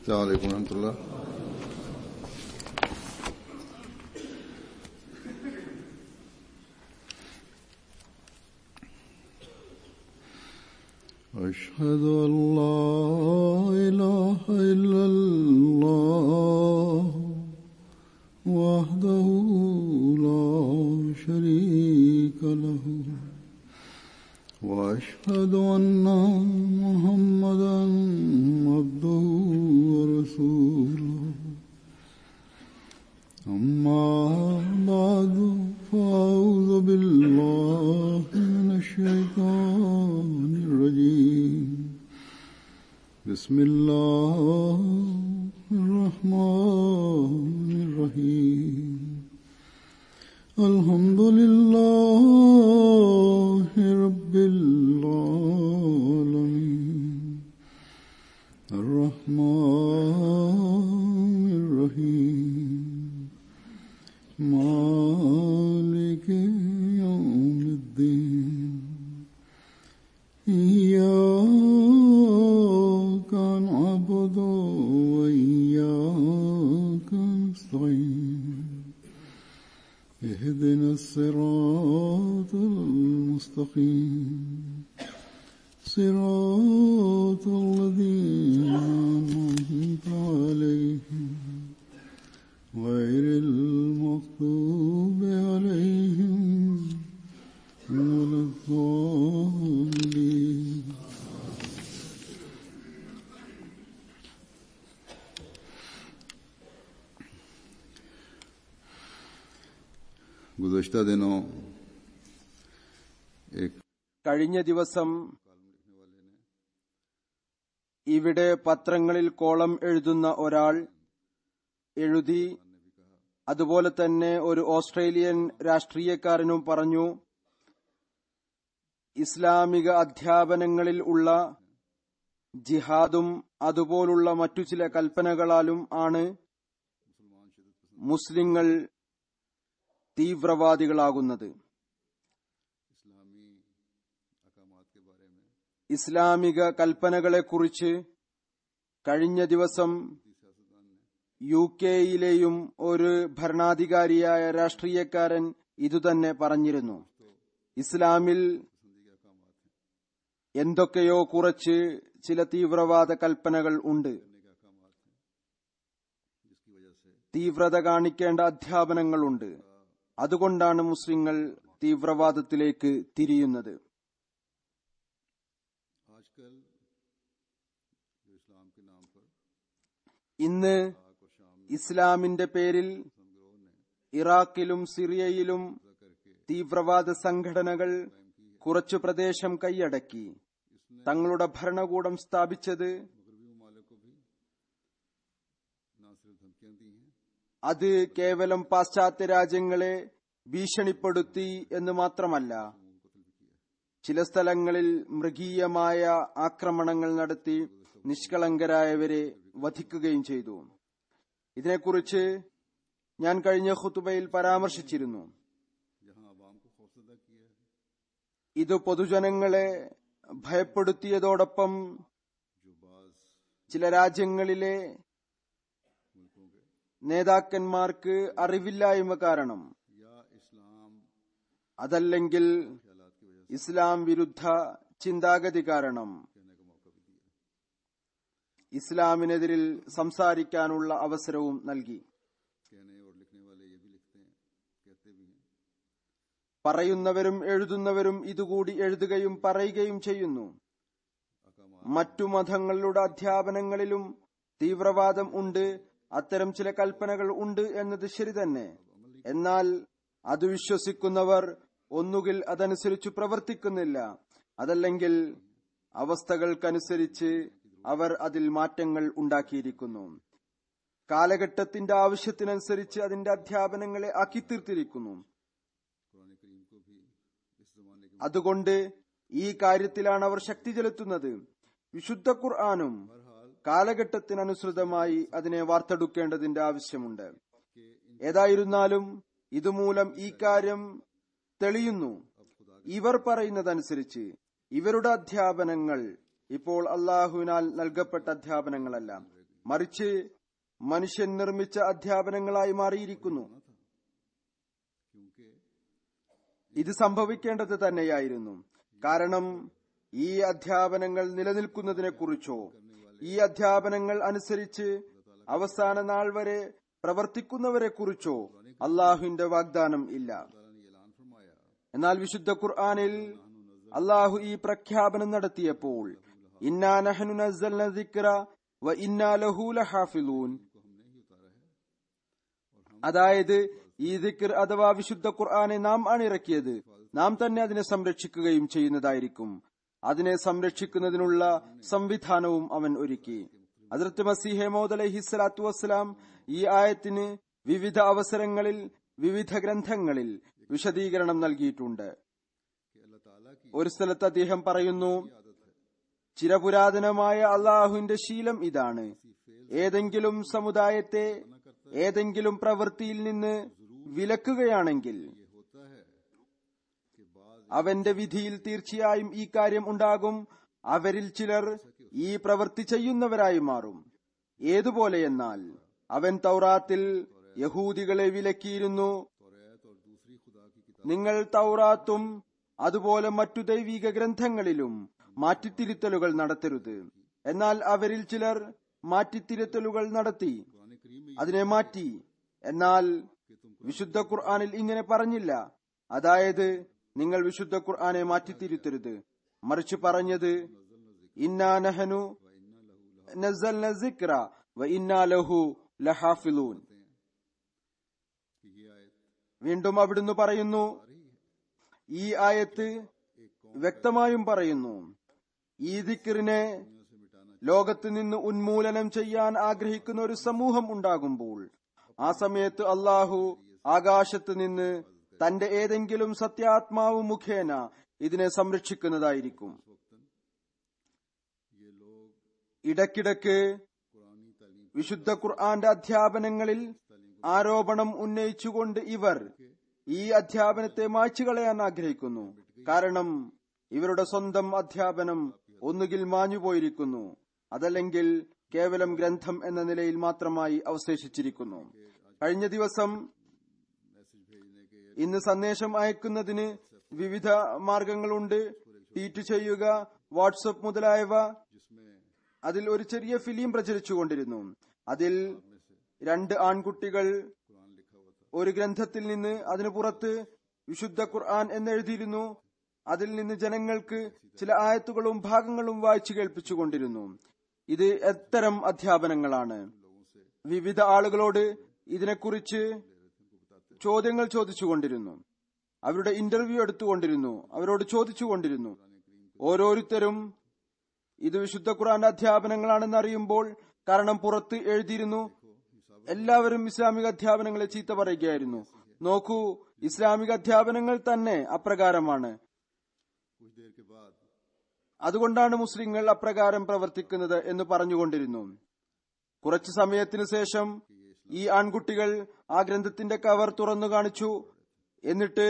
السلام عليكم ورحمة الله أشهد أن لا إله إلا الله وحده لا شريك له وأشهد أن محمدا عبده ورسوله أما بعد فأعوذ بالله من الشيطان الرجيم بسم الله الرحمن الرحيم الحمد لله رب العالمين الرحمن الرحيم مالك يوم الدين إياك نعبد وإياك نستعين اهدنا الصراط المستقيم صراط الذين أنعمت عليهم غير المغضوب عليهم ولا الضالين गुज़श्ता दिनों एक കഴിഞ്ഞ ദിവസം ഇവിടെ പത്രങ്ങളിൽ കോളം എഴുതുന്ന ഒരാൾ എഴുതി അതുപോലെ തന്നെ ഒരു ഓസ്ട്രേലിയൻ രാഷ്ട്രീയക്കാരനും പറഞ്ഞു ഇസ്ലാമിക അധ്യാപനങ്ങളിൽ ഉള്ള ജിഹാദും അതുപോലുള്ള മറ്റു ചില കൽപ്പനകളാലും ആണ് മുസ്ലിങ്ങൾ തീവ്രവാദികളാകുന്നത് ഇസ്ലാമിക കൽപ്പനകളെക്കുറിച്ച് കഴിഞ്ഞ ദിവസം യു കെയിലെയും ഒരു ഭരണാധികാരിയായ രാഷ്ട്രീയക്കാരൻ ഇതുതന്നെ പറഞ്ഞിരുന്നു ഇസ്ലാമിൽ എന്തൊക്കെയോ കുറച്ച് ചില തീവ്രവാദ കൽപ്പനകൾ ഉണ്ട് തീവ്രത കാണിക്കേണ്ട അധ്യാപനങ്ങളുണ്ട് അതുകൊണ്ടാണ് മുസ്ലിങ്ങൾ തീവ്രവാദത്തിലേക്ക് തിരിയുന്നത് आजकल जो इस्लाम के नाम पर ഇന്ന് ഇസ്ലാമിന്റെ പേരിൽ ഇറാഖിലും സിറിയയിലും തീവ്രവാദ സംഘടനകൾ കുറച്ചു പ്രദേശം കൈയടക്കി തങ്ങളുടെ ഭരണകൂടം സ്ഥാപിച്ചത് ना सिर्फ धमकियां दी हैं അത് കേവലം പാശ്ചാത്യ രാജ്യങ്ങളെ ഭീഷണിപ്പെടുത്തി എന്ന് മാത്രമല്ല ചില സ്ഥലങ്ങളിൽ മൃഗീയമായ ആക്രമണങ്ങൾ നടത്തി നിഷ്കളങ്കരായവരെ വധിക്കുകയും ചെയ്തു ഇതിനെക്കുറിച്ച് ഞാൻ കഴിഞ്ഞ ഖുത്തുബയിൽ പരാമർശിച്ചിരുന്നു जहां आवाम को खौफजदा किया है ഇത് പൊതുജനങ്ങളെ ഭയപ്പെടുത്തിയതോടൊപ്പം जो बाज ചില രാജ്യങ്ങളിലെ നേതാക്കന്മാർക്ക് അറിവില്ലായ്മ കാരണം या इस्लाम അതല്ലെങ്കിൽ ख्यालात की वजह ഇസ്ലാം വിരുദ്ധ ചിന്താഗതി കാരണം से कहने का मौका भी दिया ഇസ്ലാമിനെതിരിൽ സംസാരിക്കാനുള്ള അവസരവും നൽകി कहने और लिखने वाले ये भी लिखते हैं कहते भी हैं പറയുന്നവരും എഴുതുന്നവരും ഇതുകൂടി എഴുതുകയും പറയുകയും ചെയ്യുന്നു മറ്റു മതങ്ങളുടെ അധ്യാപനങ്ങളിലും തീവ്രവാദം ഉണ്ട് അത്തരം ചില കൽപ്പനകൾ ഉണ്ട് എന്നത് ശരി തന്നെ എന്നാൽ അത് വിശ്വസിക്കുന്നവർ ഒന്നുകിൽ അതനുസരിച്ച് പ്രവർത്തിക്കുന്നില്ല അതല്ലെങ്കിൽ അവസ്ഥകൾക്കനുസരിച്ച് അവർ അതിൽ മാറ്റങ്ങൾ ഉണ്ടാക്കിയിരിക്കുന്നു കാലഘട്ടത്തിന്റെ ആവശ്യത്തിനനുസരിച്ച് അതിന്റെ അധ്യാപനങ്ങളെ ആക്കിത്തീർത്തിരിക്കുന്നു कुरान करीम को भी इस जमाने के അതുകൊണ്ട് ഈ കാര്യത്തിലാണ് അവർ ശക്തി ചെലുത്തുന്നത് വിശുദ്ധ ഖുർആാനും കാലഘട്ടത്തിനനുസൃതമായി അതിനെ വാർത്തെടുക്കേണ്ടതിന്റെ ആവശ്യമുണ്ട് ഏതായിരുന്നാലും ഇതുമൂലം ഈ കാര്യം തെളിയുന്നു ഇവർ പറയുന്നതനുസരിച്ച് ഇവരുടെ അധ്യാപനങ്ങൾ ഇപ്പോൾ അള്ളാഹുവിനാൽ നൽകപ്പെട്ട അധ്യാപനങ്ങളല്ല മറിച്ച് മനുഷ്യൻ നിർമ്മിച്ച അധ്യാപനങ്ങളായി മാറിയിരിക്കുന്നു होना था क्योंकि ഇത് സംഭവിക്കേണ്ടത് തന്നെയായിരുന്നു കാരണം ഈ അധ്യാപനങ്ങൾ നിലനിൽക്കുന്നതിനെക്കുറിച്ചോ ഈ അധ്യാപനങ്ങൾ അനുസരിച്ച് അവസാന നാൾ വരെ പ്രവർത്തിക്കുന്നവരെക്കുറിച്ചോ അള്ളാഹുവിന്റെ വാഗ്ദാനം ഇല്ല अल्लाह ने ये ऐलान फरमाया എന്നാൽ വിശുദ്ധ ഖുർആാനിൽ അള്ളാഹു ഈ പ്രഖ്യാപനം നടത്തിയപ്പോൾ ഇന്നാ നഹ്നു നസ്സൽന ദിക്ര വ ഇന്നാ ലഹു ലഹാഫിലൂൻ को हमने ही उतारा है അതായത് ഈ ദിക്ർ അഥവാ വിശുദ്ധ ഖുർആനെ നാം അണിറക്കിയത് നാം തന്നെ അതിനെ സംരക്ഷിക്കുകയും ചെയ്യുന്നതായിരിക്കും അതിനെ സംരക്ഷിക്കുന്നതിനുള്ള സംവിധാനവും അവൻ ഒരുക്കി അതിർത്ത് മസീഹെ മോദ് അലഹി സ്വലാത്തു വസ്സലാം ഈ ആയത്തിന് വിവിധ അവസരങ്ങളിൽ വിവിധ ഗ്രന്ഥങ്ങളിൽ വിശദീകരണം നൽകിയിട്ടുണ്ട് कि अल्लाह ताला की ഒരു സ്ഥലത്ത് അദ്ദേഹം പറയുന്നു आदत है ചിരപുരാതനമായ അള്ളാഹുവിന്റെ ശീലം ഇതാണ് ഏതെങ്കിലും സമുദായത്തെ ഏതെങ്കിലും പ്രവൃത്തിയിൽ നിന്ന് വിലക്കുകയാണെങ്കിൽ ये होता है कि बाद അവന്റെ വിധിയിൽ തീർച്ചയായും ഈ കാര്യം ഉണ്ടാകും അവരിൽ ചിലർ ഈ പ്രവൃത്തി ചെയ്യുന്നവരായി മാറും ഏതുപോലെയെന്നാൽ അവൻ തൗറാത്തിൽ യഹൂദികളെ വിലക്കിയിരുന്നു तौरात और दूसरी खुदा की किताब നിങ്ങൾ തൗറാത്തും അതുപോലെ മറ്റു ദൈവിക ഗ്രന്ഥങ്ങളിലും മാറ്റിത്തിരുത്തലുകൾ നടത്തരുത് എന്നാൽ അവരിൽ ചിലർ മാറ്റിത്തിരുത്തലുകൾ നടത്തി कुरान करीम में അതിനെ മാറ്റി എന്നാൽ വിശുദ്ധ ഖുർആാനിൽ ഇങ്ങനെ പറഞ്ഞില്ല അതായത് നിങ്ങൾ വിശുദ്ധ ഖുർആനെ മാറ്റിത്തിരുത്തരുത് മറിച്ച് പറഞ്ഞത് ഇന്നാ നഹനു നസ്സൽന സിക്ര വ ഇന്നാ ലഹു ലഹാഫിലൂൻ कि ये आयत വീണ്ടും അവിടുന്ന് പറയുന്നു ഈ ആയത്ത് വ്യക്തമായും പറയുന്നു ഈ ദിക്റിനെ दुनिया से मिटाना ലോകത്ത് നിന്ന് ഉന്മൂലനം ചെയ്യാൻ ആഗ്രഹിക്കുന്ന ഒരു സമൂഹം ഉണ്ടാകുമ്പോൾ ആ സമയത്ത് അള്ളാഹു ആകാശത്ത് നിന്ന് തന്റെ ഏതെങ്കിലും സത്യാത്മാവ് മുഖേന ഇതിനെ സംരക്ഷിക്കുന്നതായിരിക്കും वक्तन ये लोग ഇടയ്ക്കിടയ്ക്ക് कुरानी तालीम വിശുദ്ധ ഖുർആന്റെ അധ്യാപനങ്ങളിൽ ആരോപണം ഉന്നയിച്ചുകൊണ്ട് ഇവർ ഈ അധ്യാപനത്തെ മായ്ച്ചു കളയാൻ ആഗ്രഹിക്കുന്നു കാരണം ഇവരുടെ സ്വന്തം അധ്യാപനം ഒന്നുകിൽ മാഞ്ഞുപോയിരിക്കുന്നു അതല്ലെങ്കിൽ കേവലം ഗ്രന്ഥം എന്ന നിലയിൽ മാത്രമായി അവശേഷിച്ചിരിക്കുന്നു കഴിഞ്ഞ ദിവസം मैसेज भेजने के ഇന്ന് സന്ദേശം അയക്കുന്നതിന് വിവിധ മാർഗങ്ങളുണ്ട് ട്വീറ്റ് ചെയ്യുക വാട്സപ്പ് മുതലായവ जिसमें അതിൽ ഒരു ചെറിയ ഫിലിം പ്രചരിച്ചുകൊണ്ടിരുന്നു അതിൽ രണ്ട് ആൺകുട്ടികൾ कुरान लिखा हुआ था ഒരു ഗ്രന്ഥത്തിൽ നിന്ന് അതിനു പുറത്ത് വിശുദ്ധ ഖുർആൻ എന്നെഴുതിയിരുന്നു അതിൽ നിന്ന് ജനങ്ങൾക്ക് ചില ആയത്തുകളും ഭാഗങ്ങളും വായിച്ചു കേൾപ്പിച്ചുകൊണ്ടിരുന്നു ഇത് എത്തരം അധ്യാപനങ്ങളാണ് വിവിധ ആളുകളോട് ഇതിനെക്കുറിച്ച് ചോദ്യങ്ങൾ ചോദിച്ചുകൊണ്ടിരുന്നു അവരുടെ ഇന്റർവ്യൂ എടുത്തുകൊണ്ടിരുന്നു അവരോട് ചോദിച്ചുകൊണ്ടിരുന്നു ഓരോരുത്തരും ഇത് വിശുദ്ധ ഖുർആന്റെ അധ്യാപനങ്ങളാണെന്ന് അറിയുമ്പോൾ കാരണം പുറത്ത് എഴുതിയിരുന്നു എല്ലാവരും ഇസ്ലാമിക അധ്യാപനങ്ങളെ ചീത്ത പറയുകയായിരുന്നു നോക്കൂ ഇസ്ലാമിക അധ്യാപനങ്ങൾ തന്നെ അപ്രകാരമാണ് कुछ देर के बाद അതുകൊണ്ടാണ് മുസ്ലിങ്ങൾ അപ്രകാരം പ്രവർത്തിക്കുന്നത് എന്ന് പറഞ്ഞുകൊണ്ടിരുന്നു കുറച്ചു സമയത്തിനു ശേഷം ഈ ആൺകുട്ടികൾ ആ ഗ്രന്ഥത്തിന്റെ കവർ തുറന്നു കാണിച്ചു എന്നിട്ട്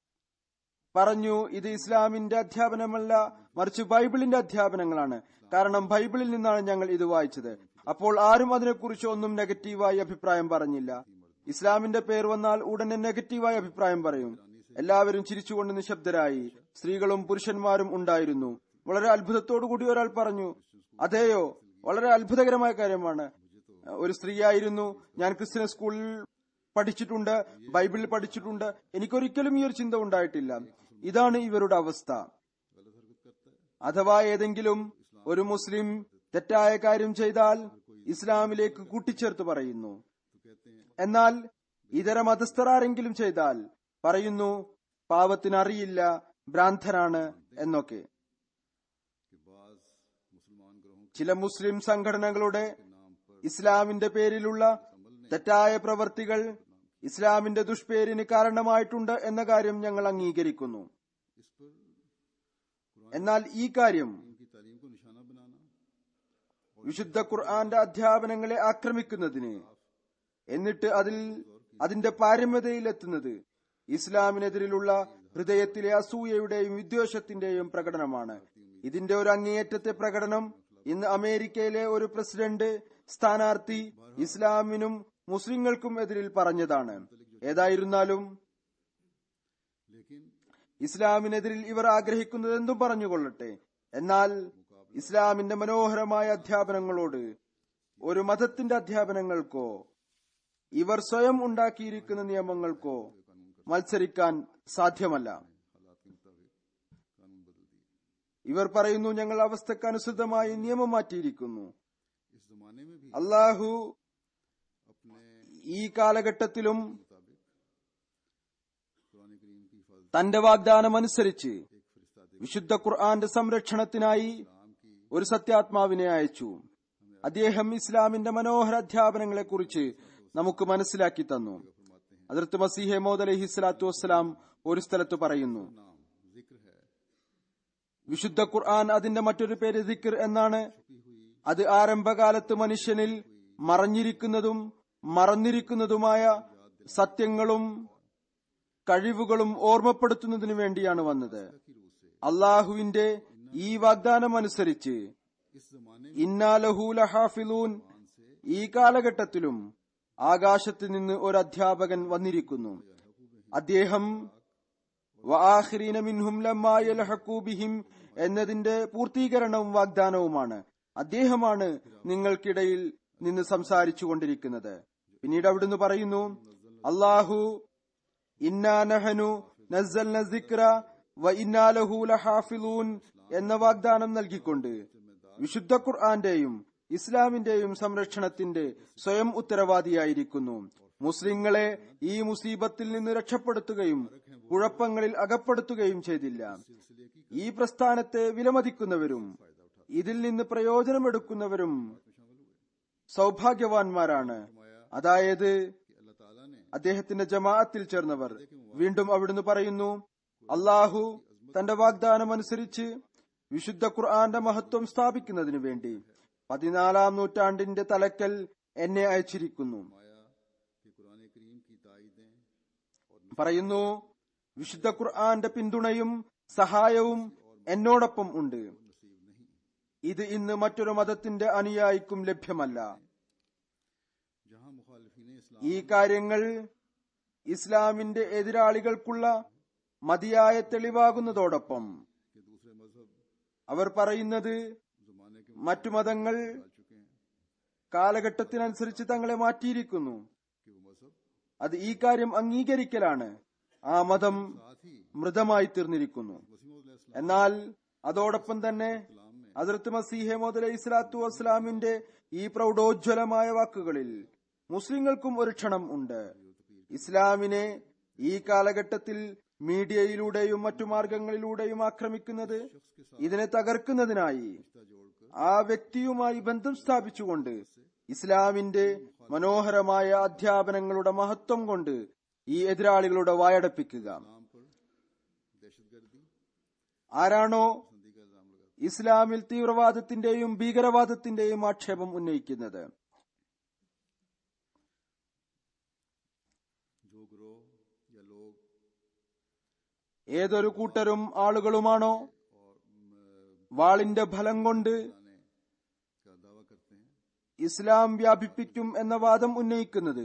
പറഞ്ഞു ഇത് ഇസ്ലാമിന്റെ അധ്യാപനമല്ല മറിച്ച് ബൈബിളിന്റെ അധ്യാപനങ്ങളാണ് കാരണം ബൈബിളിൽ നിന്നാണ് ഞങ്ങൾ ഇത് വായിച്ചത് അപ്പോൾ ആരും അതിനെക്കുറിച്ച് ഒന്നും നെഗറ്റീവായി അഭിപ്രായം പറഞ്ഞില്ല ഇസ്ലാമിന്റെ പേർ വന്നാൽ ഉടനെ നെഗറ്റീവായി അഭിപ്രായം പറയും എല്ലാവരും ചിരിച്ചുകൊണ്ട് നിശബ്ദരായി സ്ത്രീകളും പുരുഷന്മാരും ഉണ്ടായിരുന്നു വളരെ അത്ഭുതത്തോടുകൂടി ഒരാൾ പറഞ്ഞു അതെയോ വളരെ അത്ഭുതകരമായ കാര്യമാണ് ഒരു സ്ത്രീയായിരുന്നു ഞാൻ ക്രിസ്ത്യൻ സ്കൂളിൽ പഠിച്ചിട്ടുണ്ട് ബൈബിളിൽ പഠിച്ചിട്ടുണ്ട് എനിക്കൊരിക്കലും ഈ ഒരു ചിന്ത ഉണ്ടായിട്ടില്ല ഇതാണ് ഇവരുടെ അവസ്ഥ അഥവാ ഏതെങ്കിലും ഒരു മുസ്ലിം തെറ്റായ കാര്യം ചെയ്താൽ ഇസ്ലാമിലേക്ക് കൂട്ടിച്ചേർത്ത് പറയുന്നു എന്നാൽ ഇതര മതസ്ഥർ ആരെങ്കിലും ചെയ്താൽ പറയുന്നു പാവത്തിനറിയില്ല ഭ്രാന്തനാണ് എന്നൊക്കെ कि बाज मुसलमान ग्रहों ചില മുസ്ലിം സംഘടനകളുടെ ഇസ്ലാമിന്റെ പേരിലുള്ള തെറ്റായ പ്രവർത്തികൾ ഇസ്ലാമിന്റെ ദുഷ്പേരിന് കാരണമായിട്ടുണ്ട് എന്ന കാര്യം ഞങ്ങൾ അംഗീകരിക്കുന്നു इस पर എന്നാൽ ഈ കാര്യം उनकी तालीम को निशाना बनाना വിശുദ്ധ ഖുർആന്റെ അധ്യാപനങ്ങളെ ആക്രമിക്കുന്നതിന് എന്നിട്ട് അതിൽ അതിന്റെ പാരമ്യതയിലെത്തുന്നത് ഇസ്ലാമിനെതിരിലുള്ള ഹൃദയത്തിലെ അസൂയയുടെയും വിദ്വേഷത്തിന്റെയും പ്രകടനമാണ് ഇതിന്റെ ഒരു അങ്ങേയറ്റത്തെ പ്രകടനം ഇന്ന് അമേരിക്കയിലെ ഒരു പ്രസിഡന്റ് സ്ഥാനാർത്ഥി ഇസ്ലാമിനും മുസ്ലിങ്ങൾക്കും എതിരിൽ പറഞ്ഞതാണ് ഏതായിരുന്നാലും लेकिन ഇസ്ലാമിനെതിരിൽ ഇവർ ആഗ്രഹിക്കുന്നത് എന്തും പറഞ്ഞുകൊള്ളട്ടെ എന്നാൽ ഇസ്ലാമിന്റെ മനോഹരമായ അധ്യാപനങ്ങളോട് ഒരു മതത്തിന്റെ അധ്യാപനങ്ങൾക്കോ ഇവർ സ്വയം ഉണ്ടാക്കിയിരിക്കുന്ന നിയമങ്ങൾക്കോ മത്സരിക്കാൻ സാധ്യമല്ല हालात के मुताबिक कानून बदल दिए ഇവർ പറയുന്നു ഞങ്ങൾ അവസ്ഥക്കനുസൃതമായി നിയമം മാറ്റിയിരിക്കുന്നു इस जमाने में भी അള്ളാഹു अपने ഈ കാലഘട്ടത്തിലും मुताबिक कुरान करीम की हिफाजत തന്റെ വാഗ്ദാനം അനുസരിച്ച് एक फरिश्ता दे വിശുദ്ധ ഖുർആന്റെ സംരക്ഷണത്തിനായി इस्लाम की ഒരു സത്യാത്മാവിനെ അയച്ചു അദ്ദേഹം ഇസ്ലാമിന്റെ മനോഹര അധ്യാപനങ്ങളെ കുറിച്ച് നമുക്ക് മനസ്സിലാക്കി തന്നു फरमाते हैं അതിർത്ത് മസീഹെ മോദ് അലഹി സ്വലാത്തു വസ്സലാം ഒരു സ്ഥലത്ത് പറയുന്നു नाम जिक्र है വിശുദ്ധ ഖുർആൻ അതിന്റെ മറ്റൊരു പേര് ദിക്ർ എന്നാണ് छुपी हुई അത് ആരംഭകാലത്ത് മനുഷ്യനിൽ മറഞ്ഞിരിക്കുന്നതും മറന്നിരിക്കുന്നതുമായ സത്യങ്ങളും കഴിവുകളും ഓർമ്മപ്പെടുത്തുന്നതിനു വേണ്ടിയാണ് വന്നത് की रूह से അള്ളാഹുവിന്റെ ഈ വാഗ്ദാനം അനുസരിച്ച് इस जमाने ഇന്നാലഹൂല ഹാഫിലൂൻ ഈ കാലഘട്ടത്തിലും ആകാശത്ത് നിന്ന് ഒരു അധ്യാപകൻ വന്നിരിക്കുന്നു അദ്ദേഹം വആഖിരീന മിൻഹും ലമ്മാ യൽഹഖൂ ബിഹിം എന്നതിന്റെ പൂർത്തീകരണവും വാഗ്ദാനവുമാണ് അദ്ദേഹമാണ് നിങ്ങൾക്കിടയിൽ നിന്ന് സംസാരിച്ചു കൊണ്ടിരിക്കുന്നത് പിന്നീട് അവിടുന്ന് പറയുന്നു അള്ളാഹു ഇന്നാ നഹനു നസ്സൽന സിക്ര വ ഇന്നാ ലഹു ലഹാഫിലൂൻ എന്ന വാഗ്ദാനം നൽകിക്കൊണ്ട് വിശുദ്ധ ഖുർആന്റെയും ഇസ്ലാമിന്റെയും സംരക്ഷണത്തിന്റെ സ്വയം ഉത്തരവാദിയായിരിക്കുന്നു മുസ്ലിങ്ങളെ ഈ മുസീബത്തിൽ നിന്ന് രക്ഷപ്പെടുത്തുകയും കുഴപ്പങ്ങളിൽ അകപ്പെടുത്തുകയും ചെയ്തില്ല ഈ പ്രസ്ഥാനത്തെ വിലമതിക്കുന്നവരും ഇതിൽ നിന്ന് പ്രയോജനമെടുക്കുന്നവരും സൗഭാഗ്യവാന്മാരാണ് അതായത് कि अल्लाह ताला ने അദ്ദേഹത്തിന്റെ ജമാഅത്തിൽ ചേർന്നവർ വീണ്ടും അവിടുന്ന് പറയുന്നു അള്ളാഹു തന്റെ വാഗ്ദാനം അനുസരിച്ച് വിശുദ്ധ ഖുർആന്റെ മഹത്വം സ്ഥാപിക്കുന്നതിനു വേണ്ടി പതിനാലാം നൂറ്റാണ്ടിന്റെ തലക്കൽ എന്നെ അയച്ചിരിക്കുന്നു माया कि कुरान करीम की ताइदें और പറയുന്നു വിശുദ്ധ ഖുർആന്റെ പിന്തുണയും സഹായവും എന്നോടൊപ്പം ഉണ്ട് नसीब नहीं ഇത് ഇന്ന് മറ്റൊരു മതത്തിന്റെ അനുയായിക്കും ലഭ്യമല്ല जहां मुखालिफिन इस्लाम ഈ കാര്യങ്ങൾ ഇസ്ലാമിന്റെ എതിരാളികൾക്കുള്ള മതിയായ തെളിവാകുന്നതോടൊപ്പം के दूसरे मजहब അവർ പറയുന്നത് जमाने के മറ്റു മതങ്ങൾ डाल चुके हैं കാലഘട്ടത്തിനനുസരിച്ച് തങ്ങളെ മാറ്റിയിരിക്കുന്നു कि वो मजहब അത് ഈ കാര്യം അംഗീകരിക്കലാണ് ആ മതം साथ ही മൃതമായി തീർന്നിരിക്കുന്നു वसीम എന്നാൽ അതോടൊപ്പം തന്നെ इस्लाम में അതിർത്ത് മസീഹെ മുതലേ ഇസ്ലാത്തു വസ്സലാമിന്റെ ഈ പ്രൗഢോജ്വലമായ വാക്കുകളിൽ മുസ്ലിങ്ങൾക്കും ഒരു ക്ഷണം ഉണ്ട് ഇസ്ലാമിനെ ഈ കാലഘട്ടത്തിൽ മീഡിയയിലൂടെയും മറ്റു മാർഗങ്ങളിലൂടെയും ആക്രമിക്കുന്നത് ഇതിനെ തകർക്കുന്നതിനായി जोड़कर ആ വ്യക്തിയുമായി ബന്ധം സ്ഥാപിച്ചുകൊണ്ട് ഇസ്ലാമിന്റെ മനോഹരമായ അധ്യാപനങ്ങളുടെ മഹത്വം കൊണ്ട് ഈ എതിരാളികളുടെ വായടപ്പിക്കുക नाम पर दहशतगर्दी ആരാണോ संधि का इल्जाम लगा ഇസ്ലാമിൽ തീവ്രവാദത്തിന്റെയും ഭീകരവാദത്തിന്റെയും ആക്ഷേപം ഉന്നയിക്കുന്നത് जो ग्रोह या लोग ഏതൊരു കൂട്ടരും ആളുകളുമാണോ और म, വാളിന്റെ ഫലം കൊണ്ട് लाने का दावा करते हैं ഇസ്ലാം വ്യാപിപ്പിക്കും എന്ന വാദം ഉന്നയിക്കുന്നത്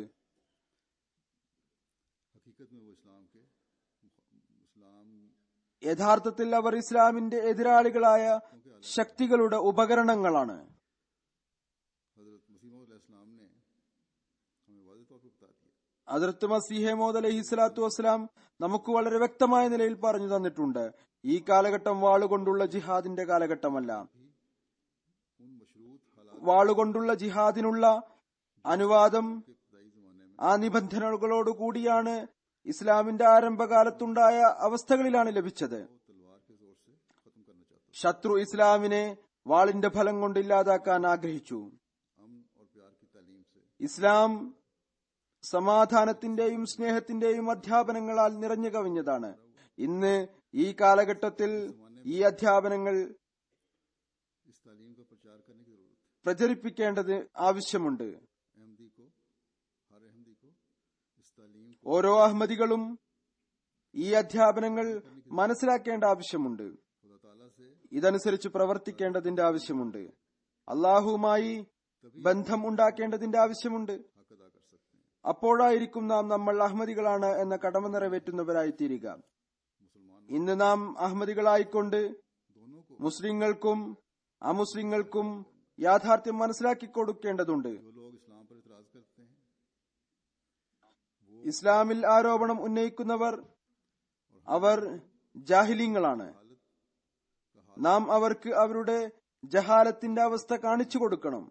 हकीकत में वो इस्लाम के इस्लाम യഥാർത്ഥത്തിൽ അവർ ഇസ്ലാമിന്റെ എതിരാളികളായ ശക്തികളുടെ ഉപകരണങ്ങളാണ് हजरत मसीम इस्लाम ने हमें वाज तौर पर बता दिया അതിർത്ത് മസീഹമോദ് അലഹി സ്വലാത്തു വസ്സലാം നമുക്ക് വളരെ വ്യക്തമായ നിലയിൽ പറഞ്ഞു തന്നിട്ടുണ്ട് ഈ കാലഘട്ടം വാളുകൊണ്ടുള്ള ജിഹാദിന്റെ കാലഘട്ടമല്ല उन मशरूत हालात വാളുകൊണ്ടുള്ള ജിഹാദിനുള്ള അനുവാദം के खुदाई जमाने में ആ നിബന്ധനകളോടുകൂടിയാണ് ഇസ്ലാമിന്റെ ആരംഭകാലത്തുണ്ടായ അവസ്ഥകളിലാണ് ലഭിച്ചത് वो तलवार के जोर से खत्म करना चाहता ശത്രു ഇസ്ലാമിനെ വാളിന്റെ ഫലം കൊണ്ട് ഇല്ലാതാക്കാൻ ആഗ്രഹിച്ചു अमन और प्यार की तालीम से ഇസ്ലാം സമാധാനത്തിന്റെയും സ്നേഹത്തിന്റെയും അധ്യാപനങ്ങളാൽ നിറഞ്ഞു കവിഞ്ഞതാണ് ഇന്ന് ഈ കാലഘട്ടത്തിൽ ഈ അധ്യാപനങ്ങൾ इस तालीम का प्रचार करने की जरूरत है പ്രചരിപ്പിക്കേണ്ടത് ആവശ്യമുണ്ട് अहमदी को हर अहमदी को इस तालीम को ഓരോ അഹമ്മദികളും ഈ അധ്യാപനങ്ങൾ മനസ്സിലാക്കേണ്ട ആവശ്യമുണ്ട് खुदा ताला से ഇതനുസരിച്ച് പ്രവർത്തിക്കേണ്ടതിന്റെ ആവശ്യമുണ്ട് അള്ളാഹുവുമായി ബന്ധം ഉണ്ടാക്കേണ്ടതിന്റെ ആവശ്യമുണ്ട് हक अदा कर सकते हैं അപ്പോഴായിരിക്കും നാം നമ്മൾ അഹമ്മദികളാണ് എന്ന കടമ നിറവേറ്റുന്നവരായി തീരുക मुसलमान ഇന്ന് നാം അഹമ്മദികളായിക്കൊണ്ട് दोनों को മുസ്ലിങ്ങൾക്കും അമുസ്ലിങ്ങൾക്കും യാഥാർത്ഥ്യം മനസ്സിലാക്കി കൊടുക്കേണ്ടതുണ്ട് जो लोग इस्लाम पर इतराज करते हैं ഇസ്ലാമിൽ ആരോപണം ഉന്നയിക്കുന്നവർ അവർ ജാഹിലിങ്ങളാണ് നാം അവർക്ക് അവരുടെ ജഹാലത്തിന്റെ അവസ്ഥ കാണിച്ചു കൊടുക്കണം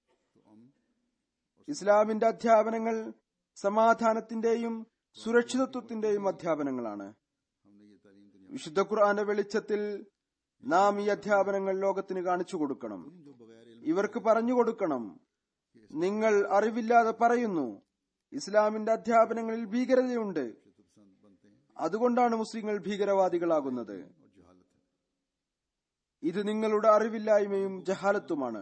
ഇസ്ലാമിന്റെ അധ്യാപനങ്ങൾ സമാധാനത്തിന്റെയും സുരക്ഷിതത്വത്തിന്റെയും അധ്യാപനങ്ങളാണ് हमने ये तालीम दुनिया വിശുദ്ധ ഖുർആന്റെ വെളിച്ചത്തിൽ നാം ഈ അധ്യാപനങ്ങൾ ലോകത്തിന് കാണിച്ചു കൊടുക്കണം जो बगैर इल्म ഇവർക്ക് പറഞ്ഞു കൊടുക്കണം നിങ്ങൾ അറിവില്ലാതെ പറയുന്നു ഇസ്ലാമിന്റെ അധ്യാപനങ്ങളിൽ ഭീകരതയുണ്ട് पसंद बनते हैं അതുകൊണ്ടാണ് മുസ്ലിങ്ങൾ ഭീകരവാദികളാകുന്നത് और जहालत है ഇത് നിങ്ങളുടെ അറിവില്ലായ്മയും ജഹാലത്തുമാണ്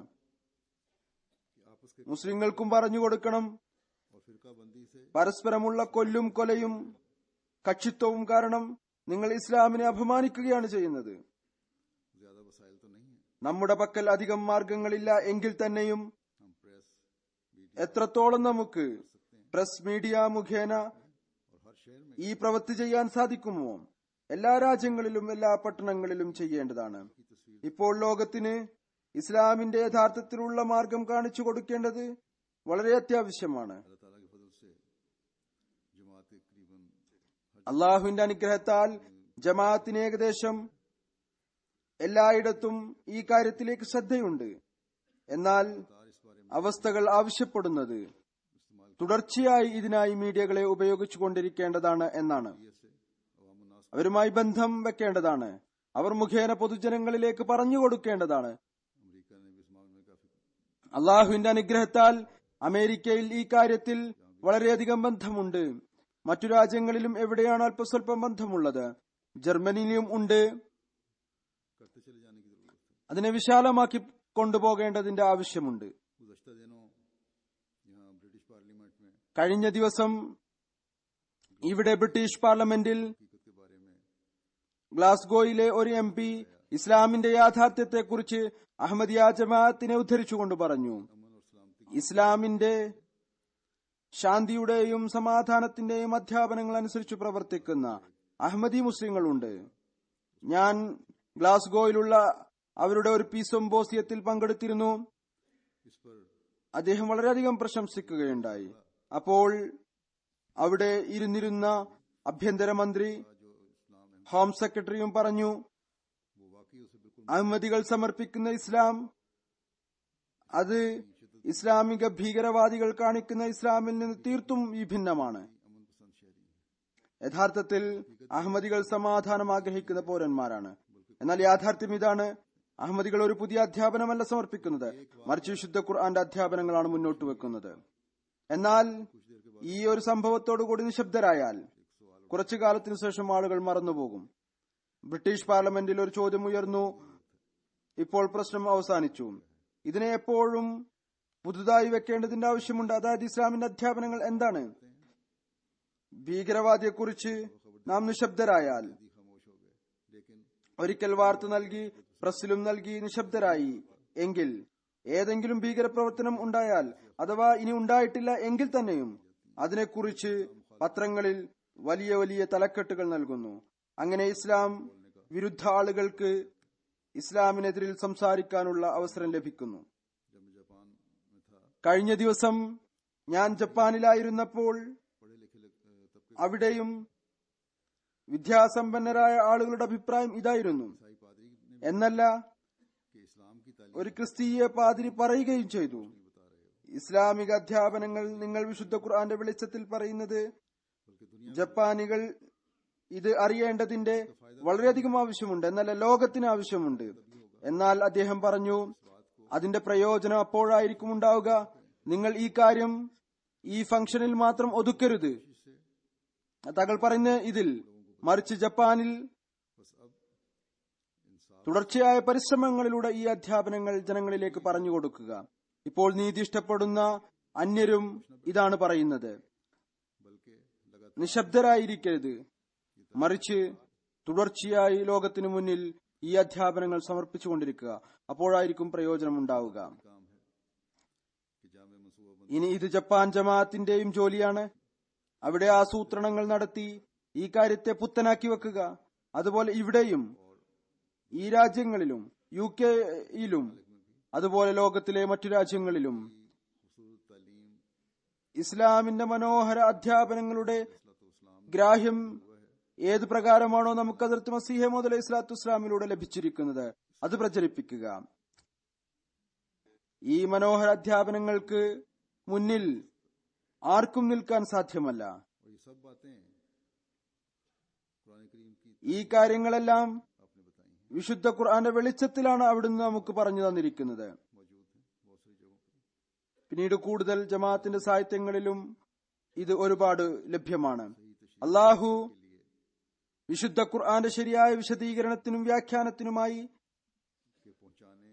कि आपस के മുസ്ലിങ്ങൾക്കും പറഞ്ഞു കൊടുക്കണം और फिरका बंदी से പരസ്പരമുള്ള കൊല്ലും കൊലയും കക്ഷിത്വവും കാരണം നിങ്ങൾ ഇസ്ലാമിനെ അപമാനിക്കുകയാണ് ചെയ്യുന്നത് ज्यादा वसाइल तो नहीं है നമ്മുടെ പക്കൽ അധികം മാർഗങ്ങളില്ല എങ്കിൽ തന്നെയും हम प्रेस मीडिया എത്രത്തോളം നമുക്ക് പ്രസ് മീഡിയ മുഖേന और हर शहर में ഈ പ്രവൃത്തി ചെയ്യാൻ സാധിക്കുമോ എല്ലാ രാജ്യങ്ങളിലും എല്ലാ പട്ടണങ്ങളിലും ചെയ്യേണ്ടതാണ് ഇപ്പോൾ ലോകത്തിന് ഇസ്ലാമിന്റെ യഥാർത്ഥത്തിലുള്ള മാർഗം കാണിച്ചു കൊടുക്കേണ്ടത് വളരെ അത്യാവശ്യമാണ് अल्लाह ताला के फजल से जमात करीबन അള്ളാഹുവിന്റെ അനുഗ്രഹത്താൽ ജമാഅത്തിന് ഏകദേശം എല്ലായിടത്തും ഈ കാര്യത്തിലേക്ക് ശ്രദ്ധയുണ്ട് എന്നാൽ तार इस बारे में അവസ്ഥകൾ ആവശ്യപ്പെടുന്നത് इस्तेमाल തുടർച്ചയായി ഇതിനായി മീഡിയകളെ ഉപയോഗിച്ചുകൊണ്ടിരിക്കേണ്ടതാണ് എന്നാണ് किए से अवामुन्नास അവരുമായി ബന്ധം വെക്കേണ്ടതാണ് അവർ മുഖേന പൊതുജനങ്ങളിലേക്ക് പറഞ്ഞു കൊടുക്കേണ്ടതാണ് अमेरिका ने भी इस मामले में काफी അള്ളാഹുവിന്റെ അനുഗ്രഹത്താൽ അമേരിക്കയിൽ ഈ കാര്യത്തിൽ വളരെയധികം ബന്ധമുണ്ട് മറ്റു രാജ്യങ്ങളിലും എവിടെയാണ് അല്പസ്വല്പം ബന്ധമുള്ളത് ജർമ്മനിയിലും ഉണ്ട് करते चले जाने की जरूरत है അതിനെ വിശാലമാക്കി കൊണ്ടുപോകേണ്ടതിന്റെ ആവശ്യമുണ്ട് गुजश्ता दिनों यहाँ ब्रिटिश पार्लियामेंट में കഴിഞ്ഞ ദിവസം ഇവിടെ ബ്രിട്ടീഷ് പാർലമെന്റിൽ हकीकत के बारे में ഗ്ലാസ്ഗോയിലെ ഒരു എം പി ഇസ്ലാമിന്റെ യാഥാർത്ഥ്യത്തെക്കുറിച്ച് അഹമ്മദിയ ജമാഅത്തിനെ ഉദ്ധരിച്ചുകൊണ്ട് പറഞ്ഞു अमन और सलामती ഇസ്ലാമിന്റെ ശാന്തിയുടെയും സമാധാനത്തിന്റെയും അധ്യാപനങ്ങൾ അനുസരിച്ച് പ്രവർത്തിക്കുന്ന അഹമ്മദി മുസ്ലിങ്ങളുണ്ട് ഞാൻ ഗ്ലാസ്ഗോയിലുള്ള അവരുടെ ഒരു പീസോംബോസിയത്തിൽ പങ്കെടുത്തിരുന്നു इस पर അദ്ദേഹം വളരെയധികം പ്രശംസിക്കുകയുണ്ടായി അപ്പോൾ അവിടെ ഇരുന്നിരുന്ന ആഭ്യന്തരമന്ത്രി जो इस्लाम है ഹോം സെക്രട്ടറിയും പറഞ്ഞു वो वाकई उसे बिल्कुल അഹമ്മദികൾ സമർപ്പിക്കുന്ന ഇസ്ലാം അത് ഇസ്ലാമിക ഭീകരവാദികൾ കാണിക്കുന്ന ഇസ്ലാമിൽ നിന്ന് തീർത്തും വിഭിന്നമാണ് अमन पसंद शहरी है യഥാർത്ഥത്തിൽ അഹമ്മദികൾ സമാധാനം ആഗ്രഹിക്കുന്ന പൗരന്മാരാണ് എന്നാൽ യാഥാർത്ഥ്യം ഇതാണ് അഹമ്മദികൾ ഒരു പുതിയ അധ്യാപനമല്ല സമർപ്പിക്കുന്നത് മറിച്ച് വിശുദ്ധ ഖുർആന്റെ അധ്യാപനങ്ങളാണ് മുന്നോട്ട് വെക്കുന്നത് എന്നാൽ ഈ ഒരു സംഭവത്തോടു കൂടി നിശബ്ദരായാൽ കുറച്ചു കാലത്തിനു ശേഷം ആളുകൾ മറന്നുപോകും ബ്രിട്ടീഷ് പാർലമെന്റിൽ ഒരു ചോദ്യം ഉയർന്നു ഇപ്പോൾ പ്രശ്നം അവസാനിച്ചു ഇതിനെ എപ്പോഴും പുതുതായി വെക്കേണ്ടതിന്റെ ആവശ്യമുണ്ട് അതായത് ഇസ്ലാമിന്റെ അധ്യാപനങ്ങൾ എന്താണ് ഭീകരവാദിയെക്കുറിച്ച് നാം നിശബ്ദരായാൽ ही खामोश हो गए लेकिन ഒരിക്കൽ വാർത്ത നൽകി പ്രസ്സിലും നൽകി നിശബ്ദരായി എങ്കിൽ ഏതെങ്കിലും ഭീകരപ്രവർത്തനം ഉണ്ടായാൽ അഥവാ ഇനി ഉണ്ടായിട്ടില്ല എങ്കിൽ തന്നെയും അതിനെക്കുറിച്ച് പത്രങ്ങളിൽ വലിയ വലിയ തലക്കെട്ടുകൾ നൽകുന്നു അങ്ങനെ ഇസ്ലാം വിരുദ്ധ ആളുകൾക്ക് ഇസ്ലാമിനെതിരിൽ സംസാരിക്കാനുള്ള അവസരം ലഭിക്കുന്നു जब मैं जापान में था കഴിഞ്ഞ ദിവസം ഞാൻ ജപ്പാനിലായിരുന്നപ്പോൾ पढ़े लिखे लोग, अ, तबके അവിടെയും വിദ്യാസമ്പന്നരായ ആളുകളുടെ അഭിപ്രായം ഇതായിരുന്നു ईसाई पादरी ने എന്നല്ല कि इस्लाम की तालीम ഒരു ക്രിസ്തീയ പാതിരി പറയുകയും ചെയ്തു नहीं बता रहे हो ഇസ്ലാമിക അധ്യാപനങ്ങൾ നിങ്ങൾ വിശുദ്ധ ഖുർആന്റെ വെളിച്ചത്തിൽ പറയുന്നത് बल्कि दुनिया ജപ്പാനികൾ ഇത് അറിയേണ്ടതിന്റെ വളരെയധികം ആവശ്യമുണ്ട് എന്നല്ല ലോകത്തിന് ആവശ്യമുണ്ട് എന്നാൽ അദ്ദേഹം പറഞ്ഞു അതിന്റെ പ്രയോജനം അപ്പോഴായിരിക്കും ഉണ്ടാവുക നിങ്ങൾ ഈ കാര്യം ഈ ഫംഗ്ഷനിൽ മാത്രം ഒതുക്കരുത് താങ്കൾ പറയുന്ന ഇതിൽ മറിച്ച് ജപ്പാനിൽ बस अब इंसाफ തുടർച്ചയായ പരിശ്രമങ്ങളിലൂടെ ഈ അധ്യാപനങ്ങൾ ജനങ്ങളിലേക്ക് പറഞ്ഞു കൊടുക്കുക ഇപ്പോൾ നീതി ഇഷ്ടപ്പെടുന്ന അന്യരും ഇതാണ് പറയുന്നത് बल्कि लगातार നിശബ്ദരായിരിക്കരുത് മറിച്ച് തുടർച്ചയായി ലോകത്തിനു മുന്നിൽ ഈ അധ്യാപനങ്ങൾ സമർപ്പിച്ചുകൊണ്ടിരിക്കുക അപ്പോഴായിരിക്കും പ്രയോജനം ഉണ്ടാവുക काम है ഇനി ഇത് ജപ്പാൻ ജമാഅത്തിന്റെയും ജോലിയാണ് അവിടെ ആസൂത്രണങ്ങൾ നടത്തി ഈ കാര്യത്തെ പുത്തനാക്കി വെക്കുക അതുപോലെ ഇവിടെയും ഈ രാജ്യങ്ങളിലും യു കെയിലും അതുപോലെ ലോകത്തിലെ മറ്റു രാജ്യങ്ങളിലും खूबसूरत तालीम ഇസ്ലാമിന്റെ മനോഹര അധ്യാപനങ്ങളുടെ ഗ്രാഹ്യം ഏത് പ്രകാരമാണോ നമുക്ക് അതിർത്ത് മസീഹ മുതൽ ഇസ്ലാത്തു ഇസ്ലാമിലൂടെ ലഭിച്ചിരിക്കുന്നത് അത് പ്രചരിപ്പിക്കുക ഈ മനോഹര അധ്യാപനങ്ങൾക്ക് മുന്നിൽ ആർക്കും നിൽക്കാൻ സാധ്യമല്ല और ये सब बातें कुरान करीम की ഈ കാര്യങ്ങളെല്ലാം आपने बताई हैं വിശുദ്ധ ഖുർആന്റെ വെളിച്ചത്തിലാണ് അവിടുന്ന് നമുക്ക് പറഞ്ഞു തന്നിരിക്കുന്നത് मौजूद हैं बहुत सारी जगहों पर പിന്നീട് കൂടുതൽ ജമാഅത്തിന്റെ സാഹിത്യങ്ങളിലും ഇത് ഒരുപാട് ലഭ്യമാണ് അള്ളാഹു വിശുദ്ധ ഖുർആന്റെ ശരിയായ വിശദീകരണത്തിനും വ്യാഖ്യാനത്തിനുമായി के पहुंचाने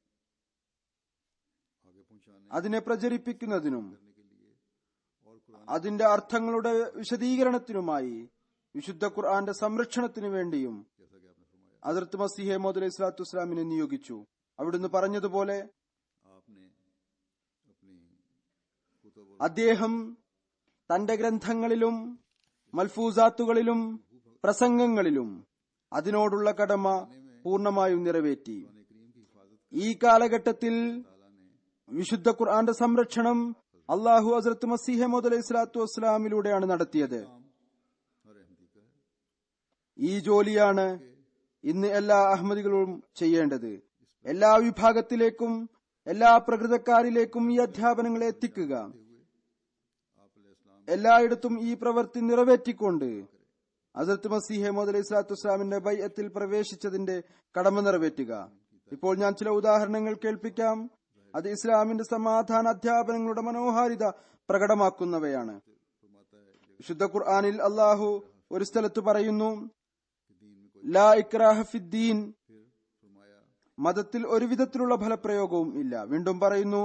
आगे पहुंचाने അതിനെ പ്രചരിപ്പിക്കുന്നതിനും करने के लिए और कुरान അതിന്റെ അർത്ഥങ്ങളുടെ വിശദീകരണത്തിനുമായി വിശുദ്ധ ഖുർആന്റെ സംരക്ഷണത്തിനു വേണ്ടിയും जैसा कि आपने फरमाया അതിർത്ത് മസിഹെ മോദ് ഇസ്ലാത്തു ഇസ്ലാമിനെ നിയോഗിച്ചു അവിടുന്ന് പറഞ്ഞതുപോലെ आपने अपनी कुतुब और അദ്ദേഹം തന്റെ ഗ്രന്ഥങ്ങളിലും മൽഫൂസാത്തുകളിലും പ്രസംഗങ്ങളിലും അതിനോടുള്ള കടമ പൂർണ്ണമായും നിറവേറ്റി कुरान करीम की हिफाजत ഈ കാലഘട്ടത്തിൽ ताला ने വിശുദ്ധ ഖുർആന്റെ സംരക്ഷണം അള്ളാഹു ഹസ്രത്ത് മസീഹ മോദ് അലൈഹി സ്വലാത്തു വസ്സലാമിലൂടെയാണ് നടത്തിയത് काम हर अहमदी का है ഈ ജോലിയാണ് ഇന്ന് എല്ലാ അഹമ്മദികളും ചെയ്യേണ്ടത് എല്ലാ വിഭാഗത്തിലേക്കും എല്ലാ പ്രകൃതക്കാരിലേക്കും ഈ അധ്യാപനങ്ങളെ എത്തിക്കുക आप इस्लाम എല്ലായിടത്തും ഈ പ്രവൃത്തി നിറവേറ്റിക്കൊണ്ട് അസത്ത് മസീഹെ മോദ് അലൈഹി സ്വലാത്തു വസ്സലാമിന്റെ ബൈഅത്തിൽ പ്രവേശിച്ചതിന്റെ കടമ നിറവേറ്റുക ഇപ്പോൾ ഞാൻ ചില ഉദാഹരണങ്ങൾ കേൾപ്പിക്കാം അത് ഇസ്ലാമിന്റെ സമാധാന അധ്യാപനങ്ങളുടെ മനോഹാരിത പ്രകടമാക്കുന്നവയാണ് फरमाता है कि വിശുദ്ധ ഖുർആാനിൽ അള്ളാഹു ഒരു സ്ഥലത്ത് പറയുന്നു दीन में कोई ലാ ഇക്രാഹ ഫിദ്ദീൻ फिर फरमाया മതത്തിൽ ഒരു വിധത്തിലുള്ള ഫലപ്രയോഗവും ഇല്ല വീണ്ടും പറയുന്നു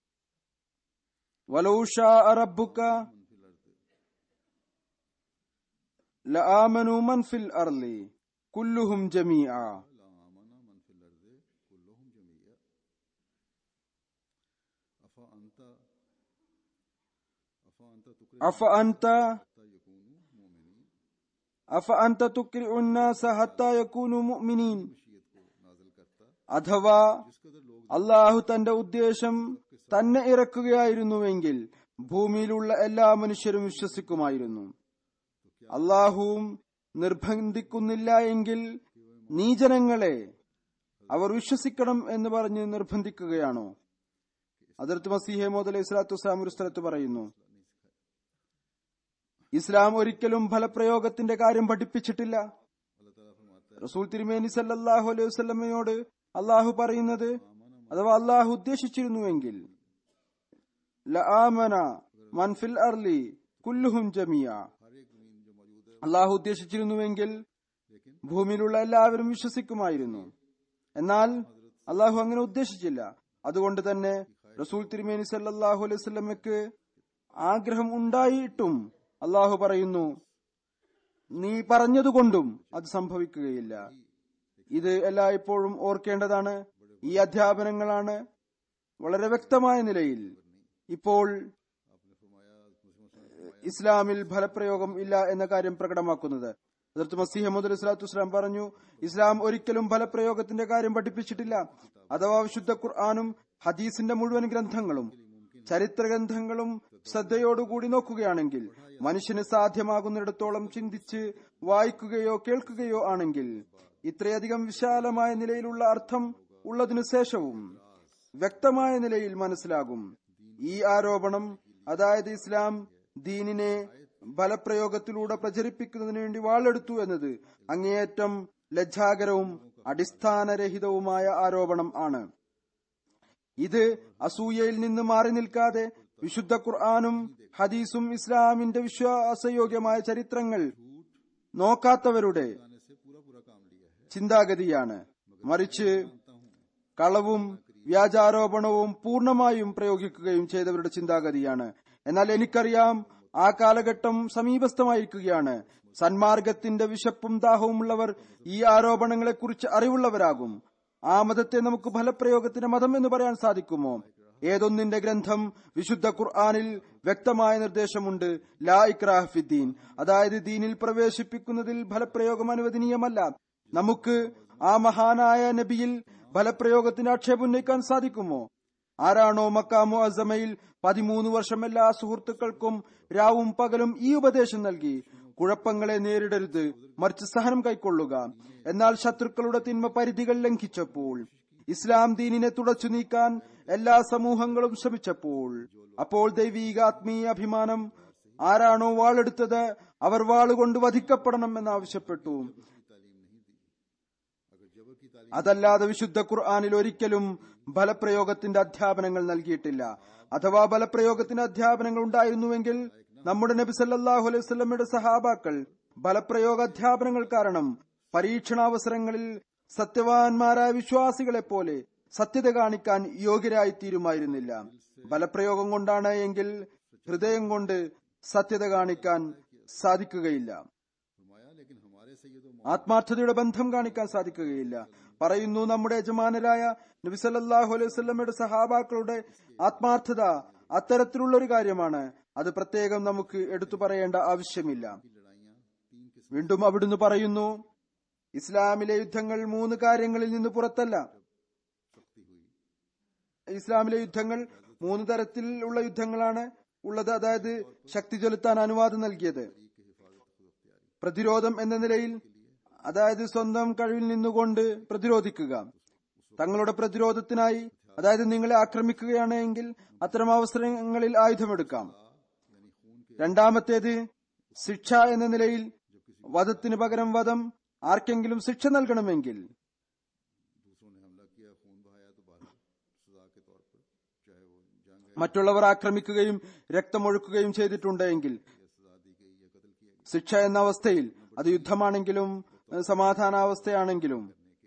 വലൗഷാ റബ്ബുക मन फिल अर्द ലആമനു മൻ ഫിൽ അർളി കുല്ലുഹും ജമീഅ ला आमना मन फिल अर्द कुल्लुहुम जमीया अफा अंता अफा अंता तुकरे അഫ അൻത हत्ता यकूनु मोमिनीन അഫ അൻത തുക്രിഉ الناس ഹത്താ യകൂനു മുഅ്മിനീൻ मशीयत को नाजिल करता അഥവാ जिस कदर लोग അള്ളാഹു തന്റെ ഉദ്ദേശം തന്നെ ഇറക്കുകയായിരുന്നുവെങ്കിൽ ഭൂമിയിലുള്ള എല്ലാ മനുഷ്യരും വിശ്വസിക്കുമായിരുന്നു അള്ളാഹുവും നിർബന്ധിക്കുന്നില്ല എങ്കിൽ നീ ജനങ്ങളെ അവർ വിശ്വസിക്കണം എന്ന് പറഞ്ഞ് നിർബന്ധിക്കുകയാണോ അതിർത്ത് മസീഹെ മോദ് അലൈഹി സ്വലാത്തു വസ്സലാം ഒരു സ്ഥലത്ത് പറയുന്നു ഇസ്ലാം ഒരിക്കലും ഫലപ്രയോഗത്തിന്റെ കാര്യം പഠിപ്പിച്ചിട്ടില്ല अल्लाह ताला फरमाता റസൂൽ തിരുമേനി സല്ലല്ലാഹു അലൈഹി വസല്ലമയോട് അള്ളാഹു പറയുന്നത് അഥവാ അള്ളാഹു ഉദ്ദേശിച്ചിരുന്നുവെങ്കിൽ ലആമന മൻ ഫിൽ അർലി കുല്ലുഹും ജമിയ है हर एक जमीन जो मौजूद है അള്ളാഹു ഉദ്ദേശിച്ചിരുന്നുവെങ്കിൽ लेकिन ഭൂമിയിലുള്ള എല്ലാവരും വിശ്വസിക്കുമായിരുന്നു എന്നാൽ അള്ളാഹു അങ്ങനെ ഉദ്ദേശിച്ചില്ല അതുകൊണ്ട് തന്നെ റസൂൽ തിരുമേനി സല്ലല്ലാഹു അലൈഹി വസല്ലമയ്ക്ക് ആഗ്രഹം ഉണ്ടായിട്ടും അള്ളാഹു പറയുന്നു നീ പറഞ്ഞതുകൊണ്ടും അത് സംഭവിക്കുകയില്ല ഇത് എല്ലായ്പ്പോഴും ഓർക്കേണ്ടതാണ് ഈ അധ്യാപനങ്ങളാണ് വളരെ വ്യക്തമായ നിലയിൽ ഇപ്പോൾ आपने फरमाया मुस्लिम फरमाया ഇസ്ലാമിൽ ഫലപ്രയോഗം ഇല്ല എന്ന കാര്യം പ്രകടമാക്കുന്നത് അതിർത്ത് മസീഹ് മുദ് ഇസ്ലാത്തു ഇസ്ലാം പറഞ്ഞു ഇസ്ലാം ഒരിക്കലും ഫലപ്രയോഗത്തിന്റെ കാര്യം പഠിപ്പിച്ചിട്ടില്ല അഥവാ വിശുദ്ധ ഖുർആാനും ഹദീസിന്റെ മുഴുവൻ ഗ്രന്ഥങ്ങളും ചരിത്ര ഗ്രന്ഥങ്ങളും ശ്രദ്ധയോടുകൂടി നോക്കുകയാണെങ്കിൽ മനുഷ്യന് സാധ്യമാകുന്നിടത്തോളം ചിന്തിച്ച് വായിക്കുകയോ കേൾക്കുകയോ ആണെങ്കിൽ ഇത്രയധികം വിശാലമായ നിലയിലുള്ള അർത്ഥം ഉള്ളതിനു ശേഷവും വ്യക്തമായ നിലയിൽ മനസ്സിലാകും ഈ ആരോപണം അതായത് ഇസ്ലാം ദീനിനെ ഫലപ്രയോഗത്തിലൂടെ പ്രചരിപ്പിക്കുന്നതിന് വേണ്ടി വാളെടുത്തു എന്നത് അങ്ങേയറ്റം ലജ്ജാകരവും അടിസ്ഥാനരഹിതവുമായ ആരോപണം ആണ് ഇത് അസൂയയിൽ നിന്ന് മാറി നിൽക്കാതെ വിശുദ്ധ ഖുർആാനും ഹദീസും ഇസ്ലാമിന്റെ വിശ്വാസയോഗ്യമായ ചരിത്രങ്ങൾ നോക്കാത്തവരുടെ आने से पूरा पूरा काम लिया है ചിന്താഗതിയാണ് മറിച്ച് കളവും വ്യാജാരോപണവും പൂർണ്ണമായും പ്രയോഗിക്കുകയും ചെയ്തവരുടെ ചിന്താഗതിയാണ് എന്നാൽ എനിക്കറിയാം ആ കാലഘട്ടം സമീപസ്ഥമായിരിക്കുകയാണ് സന്മാർഗത്തിന്റെ വിശപ്പും ദാഹവുമുള്ളവർ ഈ ആരോപണങ്ങളെക്കുറിച്ച് അറിവുള്ളവരാകും ആ മതത്തെ നമുക്ക് ഫലപ്രയോഗത്തിന്റെ മതം എന്ന് പറയാൻ സാധിക്കുമോ ഏതൊന്നിന്റെ ഗ്രന്ഥം വിശുദ്ധ ഖുർആാനിൽ വ്യക്തമായ നിർദ്ദേശമുണ്ട് ലാ ഇക്രാഹ് ഫിദ്ദീൻ അതായത് ദീനിൽ പ്രവേശിപ്പിക്കുന്നതിൽ ഫലപ്രയോഗം അനുവദനീയമല്ല നമുക്ക് ആ മഹാനായ നബിയിൽ ഫലപ്രയോഗത്തിന് ആക്ഷേപം ഉന്നയിക്കാൻ സാധിക്കുമോ ആരാണോ മക്കാമോ അസമയിൽ പതിമൂന്ന് വർഷം എല്ലാ സുഹൃത്തുക്കൾക്കും രാവും പകലും ഈ ഉപദേശം നൽകി കുഴപ്പങ്ങളെ നേരിടരുത് മറിച്ച് സഹനം കൈക്കൊള്ളുക എന്നാൽ ശത്രുക്കളുടെ തിന്മ പരിധികൾ ലംഘിച്ചപ്പോൾ ഇസ്ലാം ദീനിനെ തുടച്ചു നീക്കാൻ എല്ലാ സമൂഹങ്ങളും ശ്രമിച്ചപ്പോൾ അപ്പോൾ ദൈവീക ആത്മീയ അഭിമാനം ആരാണോ വാളെടുത്തത് അവർ വാളുകൊണ്ട് വധിക്കപ്പെടണം എന്നാവശ്യപ്പെട്ടു അതല്ലാതെ വിശുദ്ധ ഖുർആാനിൽ ഒരിക്കലും ഫലപ്രയോഗത്തിന്റെ അധ്യാപനങ്ങൾ നൽകിയിട്ടില്ല അഥവാ ഫലപ്രയോഗത്തിന്റെ അധ്യാപനങ്ങൾ ഉണ്ടായിരുന്നുവെങ്കിൽ നമ്മുടെ നബി സല്ലാഹു അലൈഹി സ്വലമയുടെ സഹാബാക്കൾ ഫലപ്രയോഗ അധ്യാപനങ്ങൾ കാരണം പരീക്ഷണാവസരങ്ങളിൽ സത്യവാൻമാരായ വിശ്വാസികളെ പോലെ സത്യത കാണിക്കാൻ യോഗ്യരായി തീരുമായിരുന്നില്ല ഫലപ്രയോഗം കൊണ്ടാണ് എങ്കിൽ ഹൃദയം കൊണ്ട് സത്യത കാണിക്കാൻ സാധിക്കുകയില്ല फरमाया लेकिन हमारे सैयद ആത്മാർത്ഥതയുടെ ബന്ധം കാണിക്കാൻ സാധിക്കുകയില്ല പറയുന്നു നമ്മുടെ യജമാനരായ നബിസല്ലാഹു അലൈഹി വസല്ലമയുടെ സഹാബാക്കളുടെ ആത്മാർത്ഥത അത്തരത്തിലുള്ള ഒരു കാര്യമാണ് അത് പ്രത്യേകം നമുക്ക് എടുത്തു പറയേണ്ട ആവശ്യമില്ല लड़ाइयां तीन किस्म വീണ്ടും അവിടുന്ന് പറയുന്നു ഇസ്ലാമിലെ യുദ്ധങ്ങൾ മൂന്ന് കാര്യങ്ങളിൽ നിന്ന് പുറത്തല്ല शक्ति हुई ഇസ്ലാമിലെ യുദ്ധങ്ങൾ മൂന്ന് തരത്തിലുള്ള യുദ്ധങ്ങളാണ് ഉള്ളത് അതായത് ശക്തി ചെലുത്താൻ അനുവാദം നൽകിയത് പ്രതിരോധം എന്ന നിലയിൽ അതായത് സ്വന്തം കഴിവിൽ നിന്നുകൊണ്ട് പ്രതിരോധിക്കുക തങ്ങളുടെ പ്രതിരോധത്തിനായി അതായത് നിങ്ങളെ ആക്രമിക്കുകയാണ് എങ്കിൽ അത്തരം അവസരങ്ങളിൽ ആയുധമെടുക്കാം രണ്ടാമത്തേത് ശിക്ഷ എന്ന നിലയിൽ വധത്തിന് പകരം വധം ആർക്കെങ്കിലും ശിക്ഷ നൽകണമെങ്കിൽ दूसरों ने हमला किया खून बहाया तो बहरहाल सजा के तौर पर चाहे वो जंग है മറ്റുള്ളവർ ആക്രമിക്കുകയും രക്തമൊഴുക്കുകയും ചെയ്തിട്ടുണ്ടെങ്കിൽ या सजा दी गई या कत्ल किया गया ശിക്ഷ എന്ന അവസ്ഥയിൽ അത് യുദ്ധമാണെങ്കിലും ഏഹ് സമാധാനാവസ്ഥയാണെങ്കിലും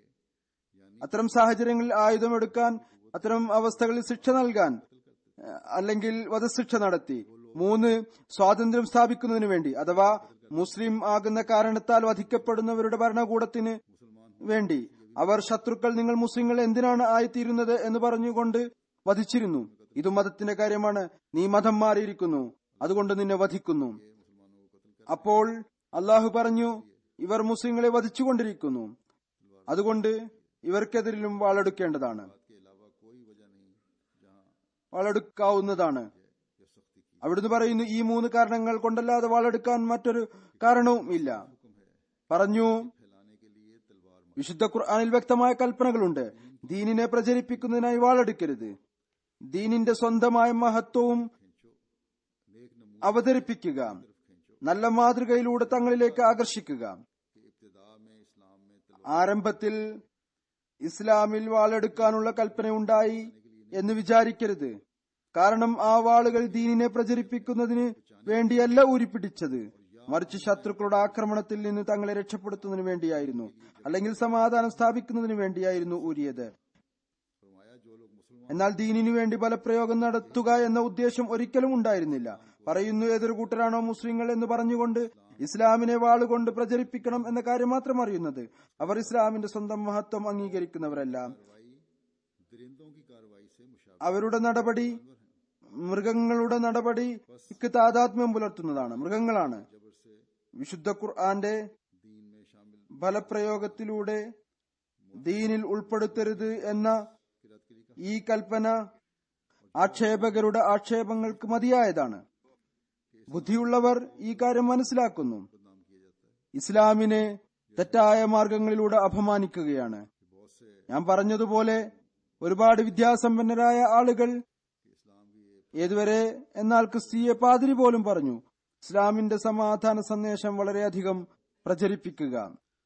അത്തരം സാഹചര്യങ്ങളിൽ ആയുധമെടുക്കാൻ അത്തരം അവസ്ഥകളിൽ ശിക്ഷ നൽകാൻ ഏഹ് അല്ലെങ്കിൽ വധശിക്ഷ നടത്തി മൂന്ന് സ്വാതന്ത്ര്യം സ്ഥാപിക്കുന്നതിന് വേണ്ടി അഥവാ മുസ്ലിം ആകുന്ന കാരണത്താൽ വധിക്കപ്പെടുന്നവരുടെ ഭരണകൂടത്തിന് വേണ്ടി അവർ ശത്രുക്കൾ നിങ്ങൾ മുസ്ലിങ്ങൾ എന്തിനാണ് ആയിത്തീരുന്നത് എന്ന് പറഞ്ഞുകൊണ്ട് വധിച്ചിരുന്നു ഇത് മതത്തിന്റെ കാര്യമാണ് നീ മതം മാറിയിരിക്കുന്നു അതുകൊണ്ട് നിന്നെ വധിക്കുന്നു അപ്പോൾ അള്ളാഹു പറഞ്ഞു ഇവർ മുസ്ലിങ്ങളെ വധിച്ചുകൊണ്ടിരിക്കുന്നു അതുകൊണ്ട് ഇവർക്കെതിരിലും വാളെടുക്കേണ്ടതാണ് के अलावा कोई वजह नहीं जहां വാളെടുക്കാവുന്നതാണ് यह सख्ती की അവിടുന്ന് പറയുന്നു ഈ മൂന്ന് കാരണങ്ങൾ കൊണ്ടല്ലാതെ വാളെടുക്കാൻ മറ്റൊരു കാരണവും ഇല്ല പറഞ്ഞു फैलाने के लिए तलवार വിശുദ്ധ ഖുർആാനിൽ വ്യക്തമായ കൽപ്പനകളുണ്ട് ദീനിനെ പ്രചരിപ്പിക്കുന്നതിനായി വാളെടുക്കരുത് ദീനിന്റെ സ്വന്തമായ മഹത്വവും नेक नमूने അവതരിപ്പിക്കുക നല്ല മാതൃകയിലൂടെ തങ്ങളിലേക്ക് ആകർഷിക്കുക के इब्तदा में इस्लाम में तलवार ആരംഭത്തിൽ ഇസ്ലാമിൽ വാളെടുക്കാനുള്ള കൽപ്പനയുണ്ടായി എന്ന് വിചാരിക്കരുത് കാരണം ആ വാളുകൾ ദീനിനെ പ്രചരിപ്പിക്കുന്നതിന് വേണ്ടിയല്ല ഊരിപ്പിടിച്ചത് മറിച്ച് ശത്രുക്കളുടെ ആക്രമണത്തിൽ നിന്ന് തങ്ങളെ രക്ഷപ്പെടുത്തുന്നതിന് വേണ്ടിയായിരുന്നു അല്ലെങ്കിൽ സമാധാനം സ്ഥാപിക്കുന്നതിന് വേണ്ടിയായിരുന്നു ഊരിയത് फरमाया जो लोग मुसलमान എന്നാൽ ദീനിനു വേണ്ടി ബലപ്രയോഗം നടത്തുക എന്ന ഉദ്ദേശം ഒരിക്കലും ഉണ്ടായിരുന്നില്ല പറയുന്നു ഏതൊരു കൂട്ടരാണോ മുസ്ലിങ്ങൾ എന്ന് പറഞ്ഞുകൊണ്ട് ഇസ്ലാമിനെ വാളുകൊണ്ട് പ്രചരിപ്പിക്കണം എന്ന കാര്യം മാത്രം അറിയുന്നത് അവർ ഇസ്ലാമിന്റെ സ്വന്തം മഹത്വം അംഗീകരിക്കുന്നവരല്ല दरिंदों की कार्रवाई से मुशाबा അവരുടെ നടപടി മൃഗങ്ങളുടെ നടപടിക്ക് താതാത്മ്യം പുലർത്തുന്നതാണ് മൃഗങ്ങളാണ് जबर से വിശുദ്ധ ഖുർആന്റെ दीन में शामिल ഫലപ്രയോഗത്തിലൂടെ ദീനിൽ ഉൾപ്പെടുത്തരുത് എന്ന किरात के लिए ഈ കൽപ്പന ആക്ഷേപകരുടെ ആക്ഷേപങ്ങൾക്ക് മതിയായതാണ് ബുദ്ധിയുള്ളവർ ഈ കാര്യം മനസ്സിലാക്കുന്നു बदनाम किया जाता है ഇസ്ലാമിനെ തെറ്റായ മാർഗങ്ങളിലൂടെ അപമാനിക്കുകയാണ് बहुत से ഞാൻ പറഞ്ഞതുപോലെ ഒരുപാട് വിദ്യാസമ്പന്നരായ ആളുകൾ इस्लाम की ये ഏതുവരെ എന്നാൽ ക്രിസ്തീയ പാതിരി പോലും പറഞ്ഞു ഇസ്ലാമിന്റെ സമാധാന സന്ദേശം വളരെയധികം പ്രചരിപ്പിക്കുക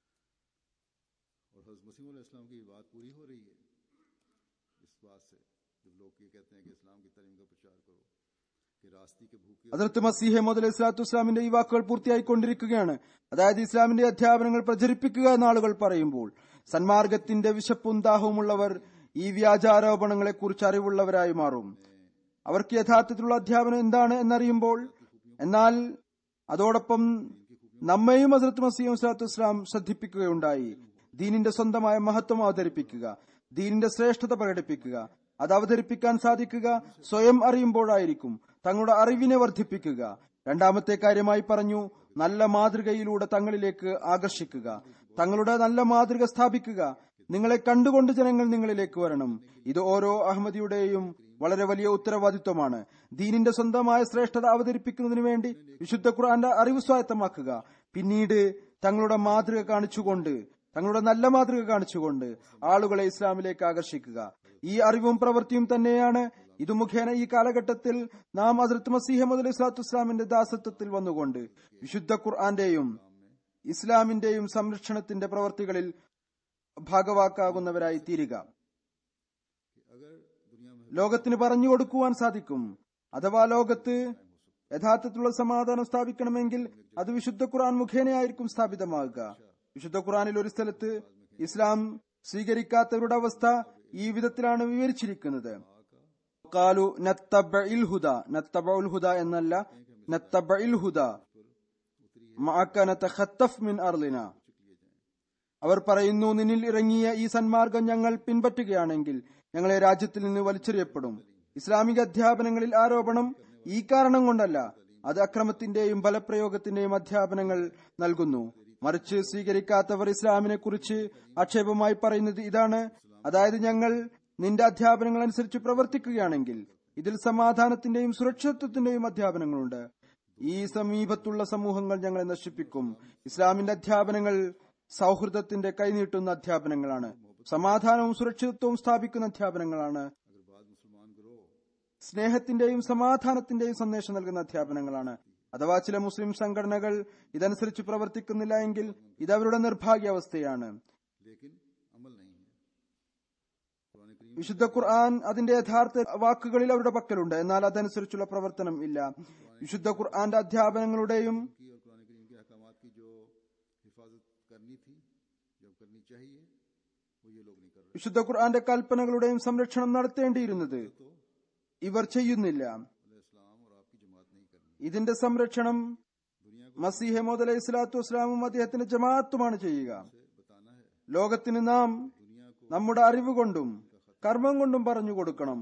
और हजरत मसीह इस्लाम की बात पूरी हो रही है इस बात से जब लोग ये कहते हैं कि इस्लाम की तलीम का प्रचार करो कि रास्ते के भूखे അതിർത്ത് മസീഹെ മുതൽ ഇസ്ലാത്തു ഇസ്ലാമിന്റെ ഈ വാക്കുകൾ പൂർത്തിയായിക്കൊണ്ടിരിക്കുകയാണ് അതായത് ഇസ്ലാമിന്റെ അധ്യാപനങ്ങൾ പ്രചരിപ്പിക്കുക എന്ന ആളുകൾ പറയുമ്പോൾ സന്മാർഗത്തിന്റെ വിശപ്പും ദാഹവുമുള്ളവർ ഈ വ്യാജാരോപണങ്ങളെ കുറിച്ച് അറിവുള്ളവരായി മാറും അവർക്ക് യഥാർത്ഥത്തിലുള്ള അധ്യാപനം എന്താണ് എന്നറിയുമ്പോൾ എന്നാൽ അതോടൊപ്പം നമ്മയും ഹസരത്ത് മസീം സ്വലാത്തു ഇസ്ലാം ശ്രദ്ധിപ്പിക്കുകയുണ്ടായി ദീനിന്റെ സ്വന്തമായ മഹത്വം അവതരിപ്പിക്കുക ദീനിന്റെ ശ്രേഷ്ഠത പ്രകടിപ്പിക്കുക അത് അവതരിപ്പിക്കാൻ സാധിക്കുക സ്വയം അറിയുമ്പോഴായിരിക്കും തങ്ങളുടെ അറിവിനെ വർദ്ധിപ്പിക്കുക രണ്ടാമത്തെ കാര്യമായി പറഞ്ഞു നല്ല മാതൃകയിലൂടെ തങ്ങളിലേക്ക് ആകർഷിക്കുക തങ്ങളുടെ നല്ല മാതൃക സ്ഥാപിക്കുക നിങ്ങളെ കണ്ടുകൊണ്ട് ജനങ്ങൾ നിങ്ങളിലേക്ക് വരണം ഇത് ഓരോ അഹമ്മദിയുടെയും വളരെ വലിയ ഉത്തരവാദിത്വമാണ് ദീനിന്റെ സ്വന്തമായ ശ്രേഷ്ഠത അവതരിപ്പിക്കുന്നതിന് വേണ്ടി വിശുദ്ധ ഖുർആന്റെ അറിവ് സ്വായത്തമാക്കുക പിന്നീട് തങ്ങളുടെ മാതൃക കാണിച്ചുകൊണ്ട് തങ്ങളുടെ നല്ല മാതൃക കാണിച്ചുകൊണ്ട് ആളുകളെ ഇസ്ലാമിലേക്ക് ആകർഷിക്കുക ഈ അറിവും പ്രവൃത്തിയും തന്നെയാണ് ഇത് മുഖേന ഈ കാലഘട്ടത്തിൽ നാം ഹസ്രത്ത് മസീഹമ്മദ് അലൈഹി സ്വലാത്തു ഇസ്ലാമിന്റെ ദാസത്വത്തിൽ വന്നുകൊണ്ട് വിശുദ്ധ ഖുർആന്റെയും ഇസ്ലാമിന്റെയും സംരക്ഷണത്തിന്റെ പ്രവർത്തികളിൽ ഭാഗവാക്കാകുന്നവരായി തീരുക ലോകത്തിന് പറഞ്ഞു കൊടുക്കുവാൻ സാധിക്കും അഥവാ ലോകത്ത് യഥാർത്ഥത്തിലുള്ള സമാധാനം സ്ഥാപിക്കണമെങ്കിൽ അത് വിശുദ്ധ ഖുർആൻ മുഖേനയായിരിക്കും സ്ഥാപിതമാകുക വിശുദ്ധ ഖുർആനിൽ ഒരു സ്ഥലത്ത് ഇസ്ലാം സ്വീകരിക്കാത്തവരുടെ അവസ്ഥ ഈ വിധത്തിലാണ് വിവരിച്ചിരിക്കുന്നത് കാലു നത്തബഇൽ ഹുദ നത്തബഉൽ ഹുദ എന്നല്ല നത്തബഇൽ ഹുദ മഅക നതഖത്തഫ് മിൻ അർളിന അവർ പറയുന്നു നിന്നിൽ ഇറങ്ങിയ ഈ സന്മാർഗം ഞങ്ങൾ പിൻപറ്റുകയാണെങ്കിൽ ഞങ്ങളെ രാജ്യത്തിൽ നിന്ന് വലിച്ചെറിയപ്പെടും ഇസ്ലാമിക അധ്യാപനങ്ങളിൽ ആരോപണം ഈ കാരണം കൊണ്ടല്ല അത് അക്രമത്തിന്റെയും ബലപ്രയോഗത്തിന്റെയും അധ്യാപനങ്ങൾ നൽകുന്നു മറിച്ച് സ്വീകരിക്കാത്തവർ ഇസ്ലാമിനെ കുറിച്ച് ആക്ഷേപമായി പറയുന്നത് ഇതാണ് അതായത് ഞങ്ങൾ നിന്റെ അധ്യാപനങ്ങൾ അനുസരിച്ച് പ്രവർത്തിക്കുകയാണെങ്കിൽ ഇതിൽ സമാധാനത്തിന്റെയും സുരക്ഷിതത്വത്തിന്റെയും അധ്യാപനങ്ങളുണ്ട് ഈ സമീപത്തുള്ള സമൂഹങ്ങൾ ഞങ്ങളെ നശിപ്പിക്കും ഇസ്ലാമിന്റെ അധ്യാപനങ്ങൾ സൗഹൃദത്തിന്റെ കൈനീട്ടുന്ന അധ്യാപനങ്ങളാണ് സമാധാനവും സുരക്ഷിതത്വവും സ്ഥാപിക്കുന്ന അധ്യാപനങ്ങളാണ് സ്നേഹത്തിന്റെയും സമാധാനത്തിന്റെയും സന്ദേശം നൽകുന്ന അധ്യാപനങ്ങളാണ് അഥവാ ചില മുസ്ലിം സംഘടനകൾ ഇതനുസരിച്ച് പ്രവർത്തിക്കുന്നില്ല എങ്കിൽ ഇത് അവരുടെ നിർഭാഗ്യാവസ്ഥയാണ് വിശുദ്ധ ഖുർആൻ അതിന്റെ യഥാർത്ഥ വാക്കുകളിൽ അവരുടെ പക്കലുണ്ട് എന്നാൽ അതനുസരിച്ചുള്ള പ്രവർത്തനം ഇല്ല വിശുദ്ധ ഖുർആന്റെ അധ്യാപനങ്ങളുടെയും വിശുദ്ധ ഖുർആന്റെ കൽപ്പനകളുടെയും സംരക്ഷണം നടത്തേണ്ടിയിരുന്നത് ഇവർ ചെയ്യുന്നില്ല ഇതിന്റെ സംരക്ഷണം മസീഹമോദ് അലൈഹി സ്വലാത്തു വസ്സലാമും അദ്ദേഹത്തിന്റെ ജമാഅത്തുമാണ് ചെയ്യുക ലോകത്തിന് നാം നമ്മുടെ അറിവ് കൊണ്ടും കർമ്മം കൊണ്ടും പറഞ്ഞു കൊടുക്കണം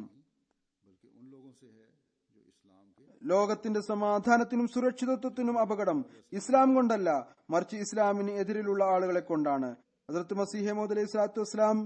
ലോകത്തിന്റെ സമാധാനത്തിനും സുരക്ഷിതത്വത്തിനും അപകടം ഇസ്ലാം കൊണ്ടല്ല മറിച്ച് ഇസ്ലാമിന് എതിരിലുള്ള ആളുകളെ കൊണ്ടാണ് ഹസരത്ത് മസീഹമോദ് അലൈഹി സ്വലാത്തു വസ്സലാം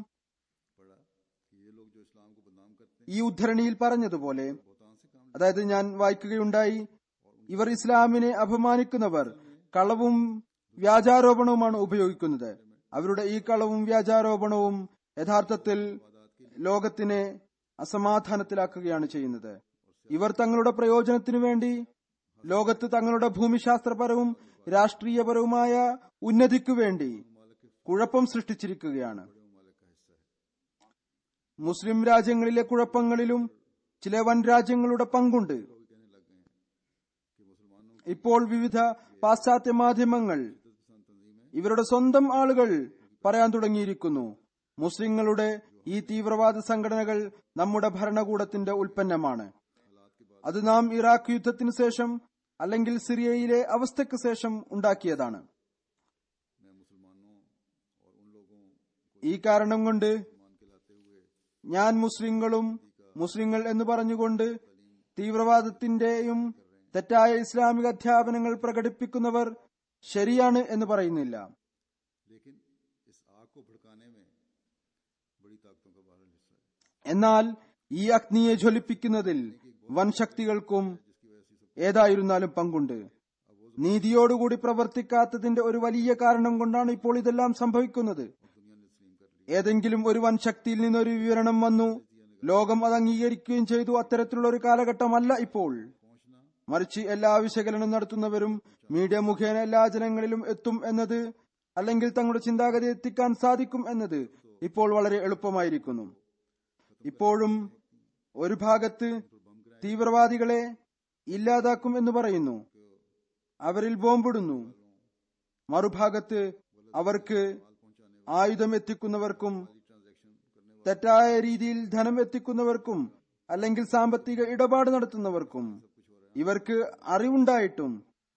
ഈ ഉദ്ധരണിയിൽ പറഞ്ഞതുപോലെ അതായത് ഞാൻ വായിക്കുകയുണ്ടായി ഇവർ ഇസ്ലാമിനെ അപമാനിക്കുന്നവർ കളവും വ്യാജാരോപണവുമാണ് ഉപയോഗിക്കുന്നത് അവരുടെ ഈ കളവും വ്യാജാരോപണവും യഥാർത്ഥത്തിൽ ലോകത്തിനെ അസമാധാനത്തിലാക്കുകയാണ് ചെയ്യുന്നത് ഇവർ തങ്ങളുടെ പ്രയോജനത്തിനു വേണ്ടി ലോകത്ത് തങ്ങളുടെ ഭൂമിശാസ്ത്രപരവും രാഷ്ട്രീയപരവുമായ ഉന്നതിക്കു വേണ്ടി കുഴപ്പം സൃഷ്ടിച്ചിരിക്കുകയാണ് മുസ്ലിം രാജ്യങ്ങളിലെ കുഴപ്പങ്ങളിലും ചില വൻ രാജ്യങ്ങളുടെ പങ്കുണ്ട് ഇപ്പോൾ വിവിധ പാശ്ചാത്യ മാധ്യമങ്ങൾ ഇവരുടെ സ്വന്തം ആളുകൾ പറയാൻ തുടങ്ങിയിരിക്കുന്നു മുസ്ലിങ്ങളുടെ ഈ തീവ്രവാദ സംഘടനകൾ നമ്മുടെ ഭരണകൂടത്തിന്റെ ഉൽപ്പന്നമാണ് അത് നാം ഇറാഖ് യുദ്ധത്തിന് ശേഷം അല്ലെങ്കിൽ സിറിയയിലെ അവസ്ഥയ്ക്ക് ശേഷം ഉണ്ടാക്കിയതാണ് ഈ കാരണം കൊണ്ട് ഞാൻ മുസ്ലിങ്ങളും മുസ്ലിങ്ങൾ എന്ന് പറഞ്ഞുകൊണ്ട് തീവ്രവാദത്തിന്റെയും തെറ്റായ ഇസ്ലാമിക അധ്യാപനങ്ങൾ പ്രകടിപ്പിക്കുന്നവർ ശരിയാണ് എന്ന് പറയുന്നില്ല എന്നാൽ ഈ അഗ്നിയെ ജ്വലിപ്പിക്കുന്നതിൽ വൻശക്തികൾക്കും ഏതായിരുന്നാലും പങ്കുണ്ട് നീതിയോടുകൂടി പ്രവർത്തിക്കാത്തതിന്റെ ഒരു വലിയ കാരണം കൊണ്ടാണ് ഇപ്പോൾ ഇതെല്ലാം സംഭവിക്കുന്നത് ഏതെങ്കിലും ഒരു വൻശക്തിയിൽ നിന്നൊരു വിവരണം വന്നു ലോകം അത് അംഗീകരിക്കുകയും ചെയ്തു അത്തരത്തിലുള്ള ഒരു കാലഘട്ടമല്ല ഇപ്പോൾ മറിച്ച് എല്ലാ വിശകലനം നടത്തുന്നവരും മീഡിയ മുഖേന എല്ലാ ജനങ്ങളിലും എത്തും എന്നത് അല്ലെങ്കിൽ തങ്ങളുടെ ചിന്താഗതി എത്തിക്കാൻ സാധിക്കും എന്നത് ഇപ്പോൾ വളരെ എളുപ്പമായിരിക്കുന്നു ഇപ്പോഴും ഒരു ഭാഗത്ത് തീവ്രവാദികളെ ഇല്ലാതാക്കും എന്ന് പറയുന്നു അവരിൽ ബോംബിടുന്നു മറുഭാഗത്ത് അവർക്ക് ആയുധം എത്തിക്കുന്നവർക്കും തെറ്റായ രീതിയിൽ ധനം എത്തിക്കുന്നവർക്കും അല്ലെങ്കിൽ സാമ്പത്തിക ഇടപാട് നടത്തുന്നവർക്കും ഇവർക്ക് അറിവുണ്ടായിട്ടും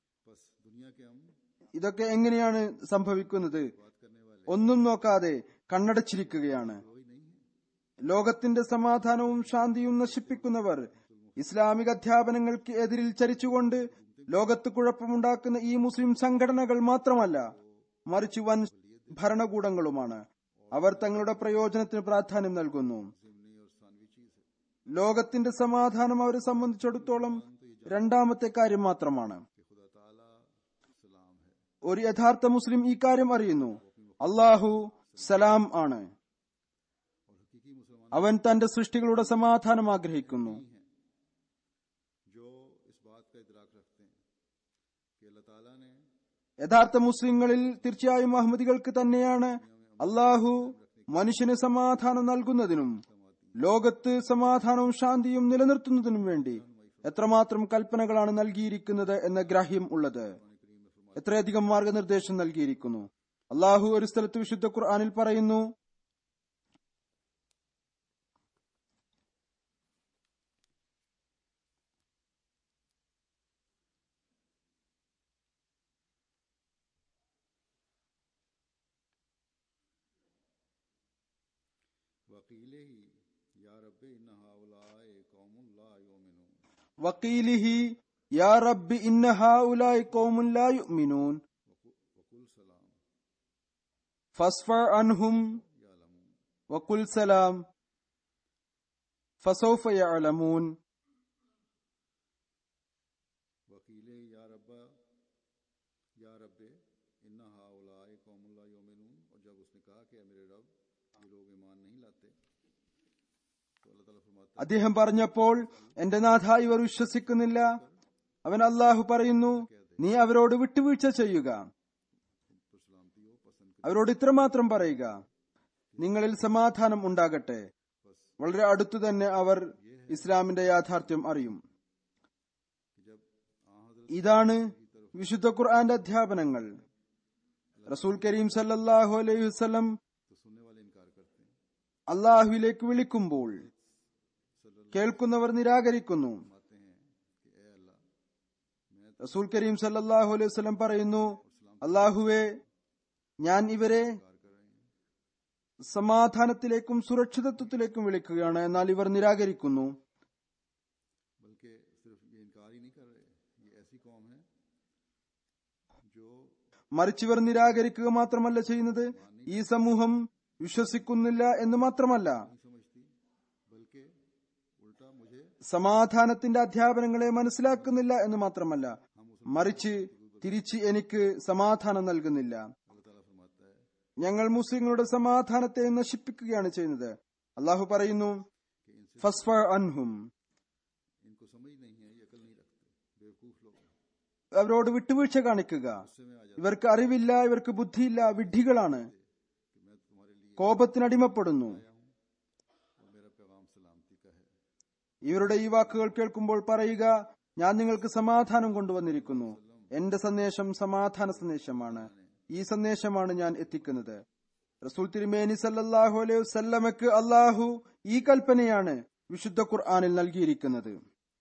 ഇതൊക്കെ എങ്ങനെയാണ് സംഭവിക്കുന്നത് ഒന്നും നോക്കാതെ കണ്ണടച്ചിരിക്കുകയാണ് ലോകത്തിന്റെ സമാധാനവും ശാന്തിയും നശിപ്പിക്കുന്നവർ ഇസ്ലാമിക അധ്യാപനങ്ങൾക്ക് എതിരിൽ ചരിച്ചുകൊണ്ട് ലോകത്ത് കുഴപ്പമുണ്ടാക്കുന്ന ഈ മുസ്ലിം സംഘടനകൾ മാത്രമല്ല മറിച്ച് വൻ ഭരണകൂടങ്ങളുമാണ് അവർ തങ്ങളുടെ പ്രയോജനത്തിന് പ്രാധാന്യം നൽകുന്നു ലോകത്തിന്റെ സമാധാനം അവരെ സംബന്ധിച്ചിടത്തോളം രണ്ടാമത്തെ കാര്യം മാത്രമാണ് ഒരു യഥാർത്ഥ മുസ്ലിം ഈ കാര്യം അറിയുന്നു അള്ളാഹു സലാം ആണ് അവൻ തന്റെ സൃഷ്ടികളുടെ സമാധാനം ആഗ്രഹിക്കുന്നു जो इस बात का इदराक रखते हैं कि अल्लाह ताला ने യഥാർത്ഥ മുസ്ലിങ്ങളിൽ തീർച്ചയായും അഹമ്മദികൾക്ക് തന്നെയാണ് അള്ളാഹു മനുഷ്യന് സമാധാനം നൽകുന്നതിനും ലോകത്ത് സമാധാനവും ശാന്തിയും നിലനിർത്തുന്നതിനും വേണ്ടി എത്രമാത്രം കൽപ്പനകളാണ് നൽകിയിരിക്കുന്നത് എന്ന ഗ്രാഹ്യം ഉള്ളത് എത്രയധികം മാർഗനിർദ്ദേശം നൽകിയിരിക്കുന്നു അള്ളാഹു ഒരു സ്ഥലത്ത് വിശുദ്ധ ഖുർആാനിൽ പറയുന്നു वकीले ही या रब इन हाउलाए कौम ला युमिनून വക്കീലിഹി യാ റബ്ബി ഇന്ന ഹാഉലായി ഖൗമുൻ ലാ യുഅ്മിനൂൻ वकुल सलाम ഫസ്ഫ അൻഹും यालमून വകുൽ സലാം ഫസൗഫ യഅലമൂൻ वकीले ही या रब्बा या रब्बे इन हाउलाए कौम ला युमिनून और जब उसने कहा कि "ऐ मेरे रब ये लोग ईमान नहीं लाते तो अल्लाह ताला फरमाता അദ്ദേഹം പറഞ്ഞപ്പോൾ എന്റെ നാഥ ഇവർ വിശ്വസിക്കുന്നില്ല അവൻ അള്ളാഹു പറയുന്നു നീ അവരോട് വിട്ടുവീഴ്ച ചെയ്യുക तो सलामती हो पसंद അവരോട് ഇത്രമാത്രം പറയുക നിങ്ങളിൽ സമാധാനം ഉണ്ടാകട്ടെ വളരെ അടുത്തു തന്നെ അവർ ഇസ്ലാമിന്റെ യാഥാർത്ഥ്യം അറിയും कि जब आ हजरत ഇതാണ് വിശുദ്ധ ഖുർആന്റെ അധ്യാപനങ്ങൾ റസൂൽ കരീം സല്ലല്ലാഹു അലൈഹി വസല്ലം तो सुनने वाले इनकार करते हैं അള്ളാഹുവിലേക്ക് വിളിക്കുമ്പോൾ കേൾക്കുന്നവർ നിരാകരിക്കുന്നു फरमाते हैं कि ए अल्लाह मैं റസൂൽ കരീം സല്ലല്ലാഹു അലൈഹി വസല്ലം പറയുന്നു അള്ളാഹുവെ ഞാൻ ഇവരെ इनकार कर रहे हैं സമാധാനത്തിലേക്കും സുരക്ഷിതത്വത്തിലേക്കും വിളിക്കുകയാണ് എന്നാൽ ഇവർ നിരാകരിക്കുന്നു बल्कि सिर्फ ये इनकार ही नहीं कर रहे ये ऐसी कौम है जो മറിച്ച് ഇവർ നിരാകരിക്കുക മാത്രമല്ല ചെയ്യുന്നത് ഈ സമൂഹം വിശ്വസിക്കുന്നില്ല എന്ന് മാത്രമല്ല नहीं समझती बल्कि उल्टा मुझे സമാധാനത്തിന്റെ അധ്യാപനങ്ങളെ മനസ്സിലാക്കുന്നില്ല എന്ന് മാത്രമല്ല മറിച്ച് തിരിച്ച് എനിക്ക് സമാധാനം നൽകുന്നില്ല अल्लाह ताला फरमाता है ഞങ്ങൾ മുസ്ലിങ്ങളുടെ സമാധാനത്തെ നശിപ്പിക്കുകയാണ് ചെയ്യുന്നത് അള്ളാഹു പറയുന്നു कि इनसे ഫസ്ഫ അൻഹും इनको समझ नहीं है ये अकल नहीं रखते बेवकूफ लोग हैं। അവരോട് വിട്ടുവീഴ്ച കാണിക്കുക गुस्से में आ जाते ഇവർക്ക് അറിവില്ല ഇവർക്ക് ബുദ്ധിയില്ല വിഡ്ഢികളാണ് हैं कि मैं तुम्हारे लिए കോപത്തിനടിമപ്പെടുന്നു आया हूँ और मेरा पैगाम सलामती का है ഇവരുടെ ഈ വാക്കുകൾ കേൾക്കുമ്പോൾ പറയുക ഞാൻ നിങ്ങൾക്ക് സമാധാനം കൊണ്ടുവന്നിരിക്കുന്നു എന്റെ സന്ദേശം സമാധാന സന്ദേശമാണ് ഈ സന്ദേശമാണ് ഞാൻ എത്തിക്കുന്നത് റസൂൽ തിരുമേനി സല്ലല്ലാഹു അലൈഹി വസല്ലമക്ക് അള്ളാഹു ഈ കൽപ്പനയാണ് വിശുദ്ധ ഖുർആനിൽ നൽകിയിരിക്കുന്നത്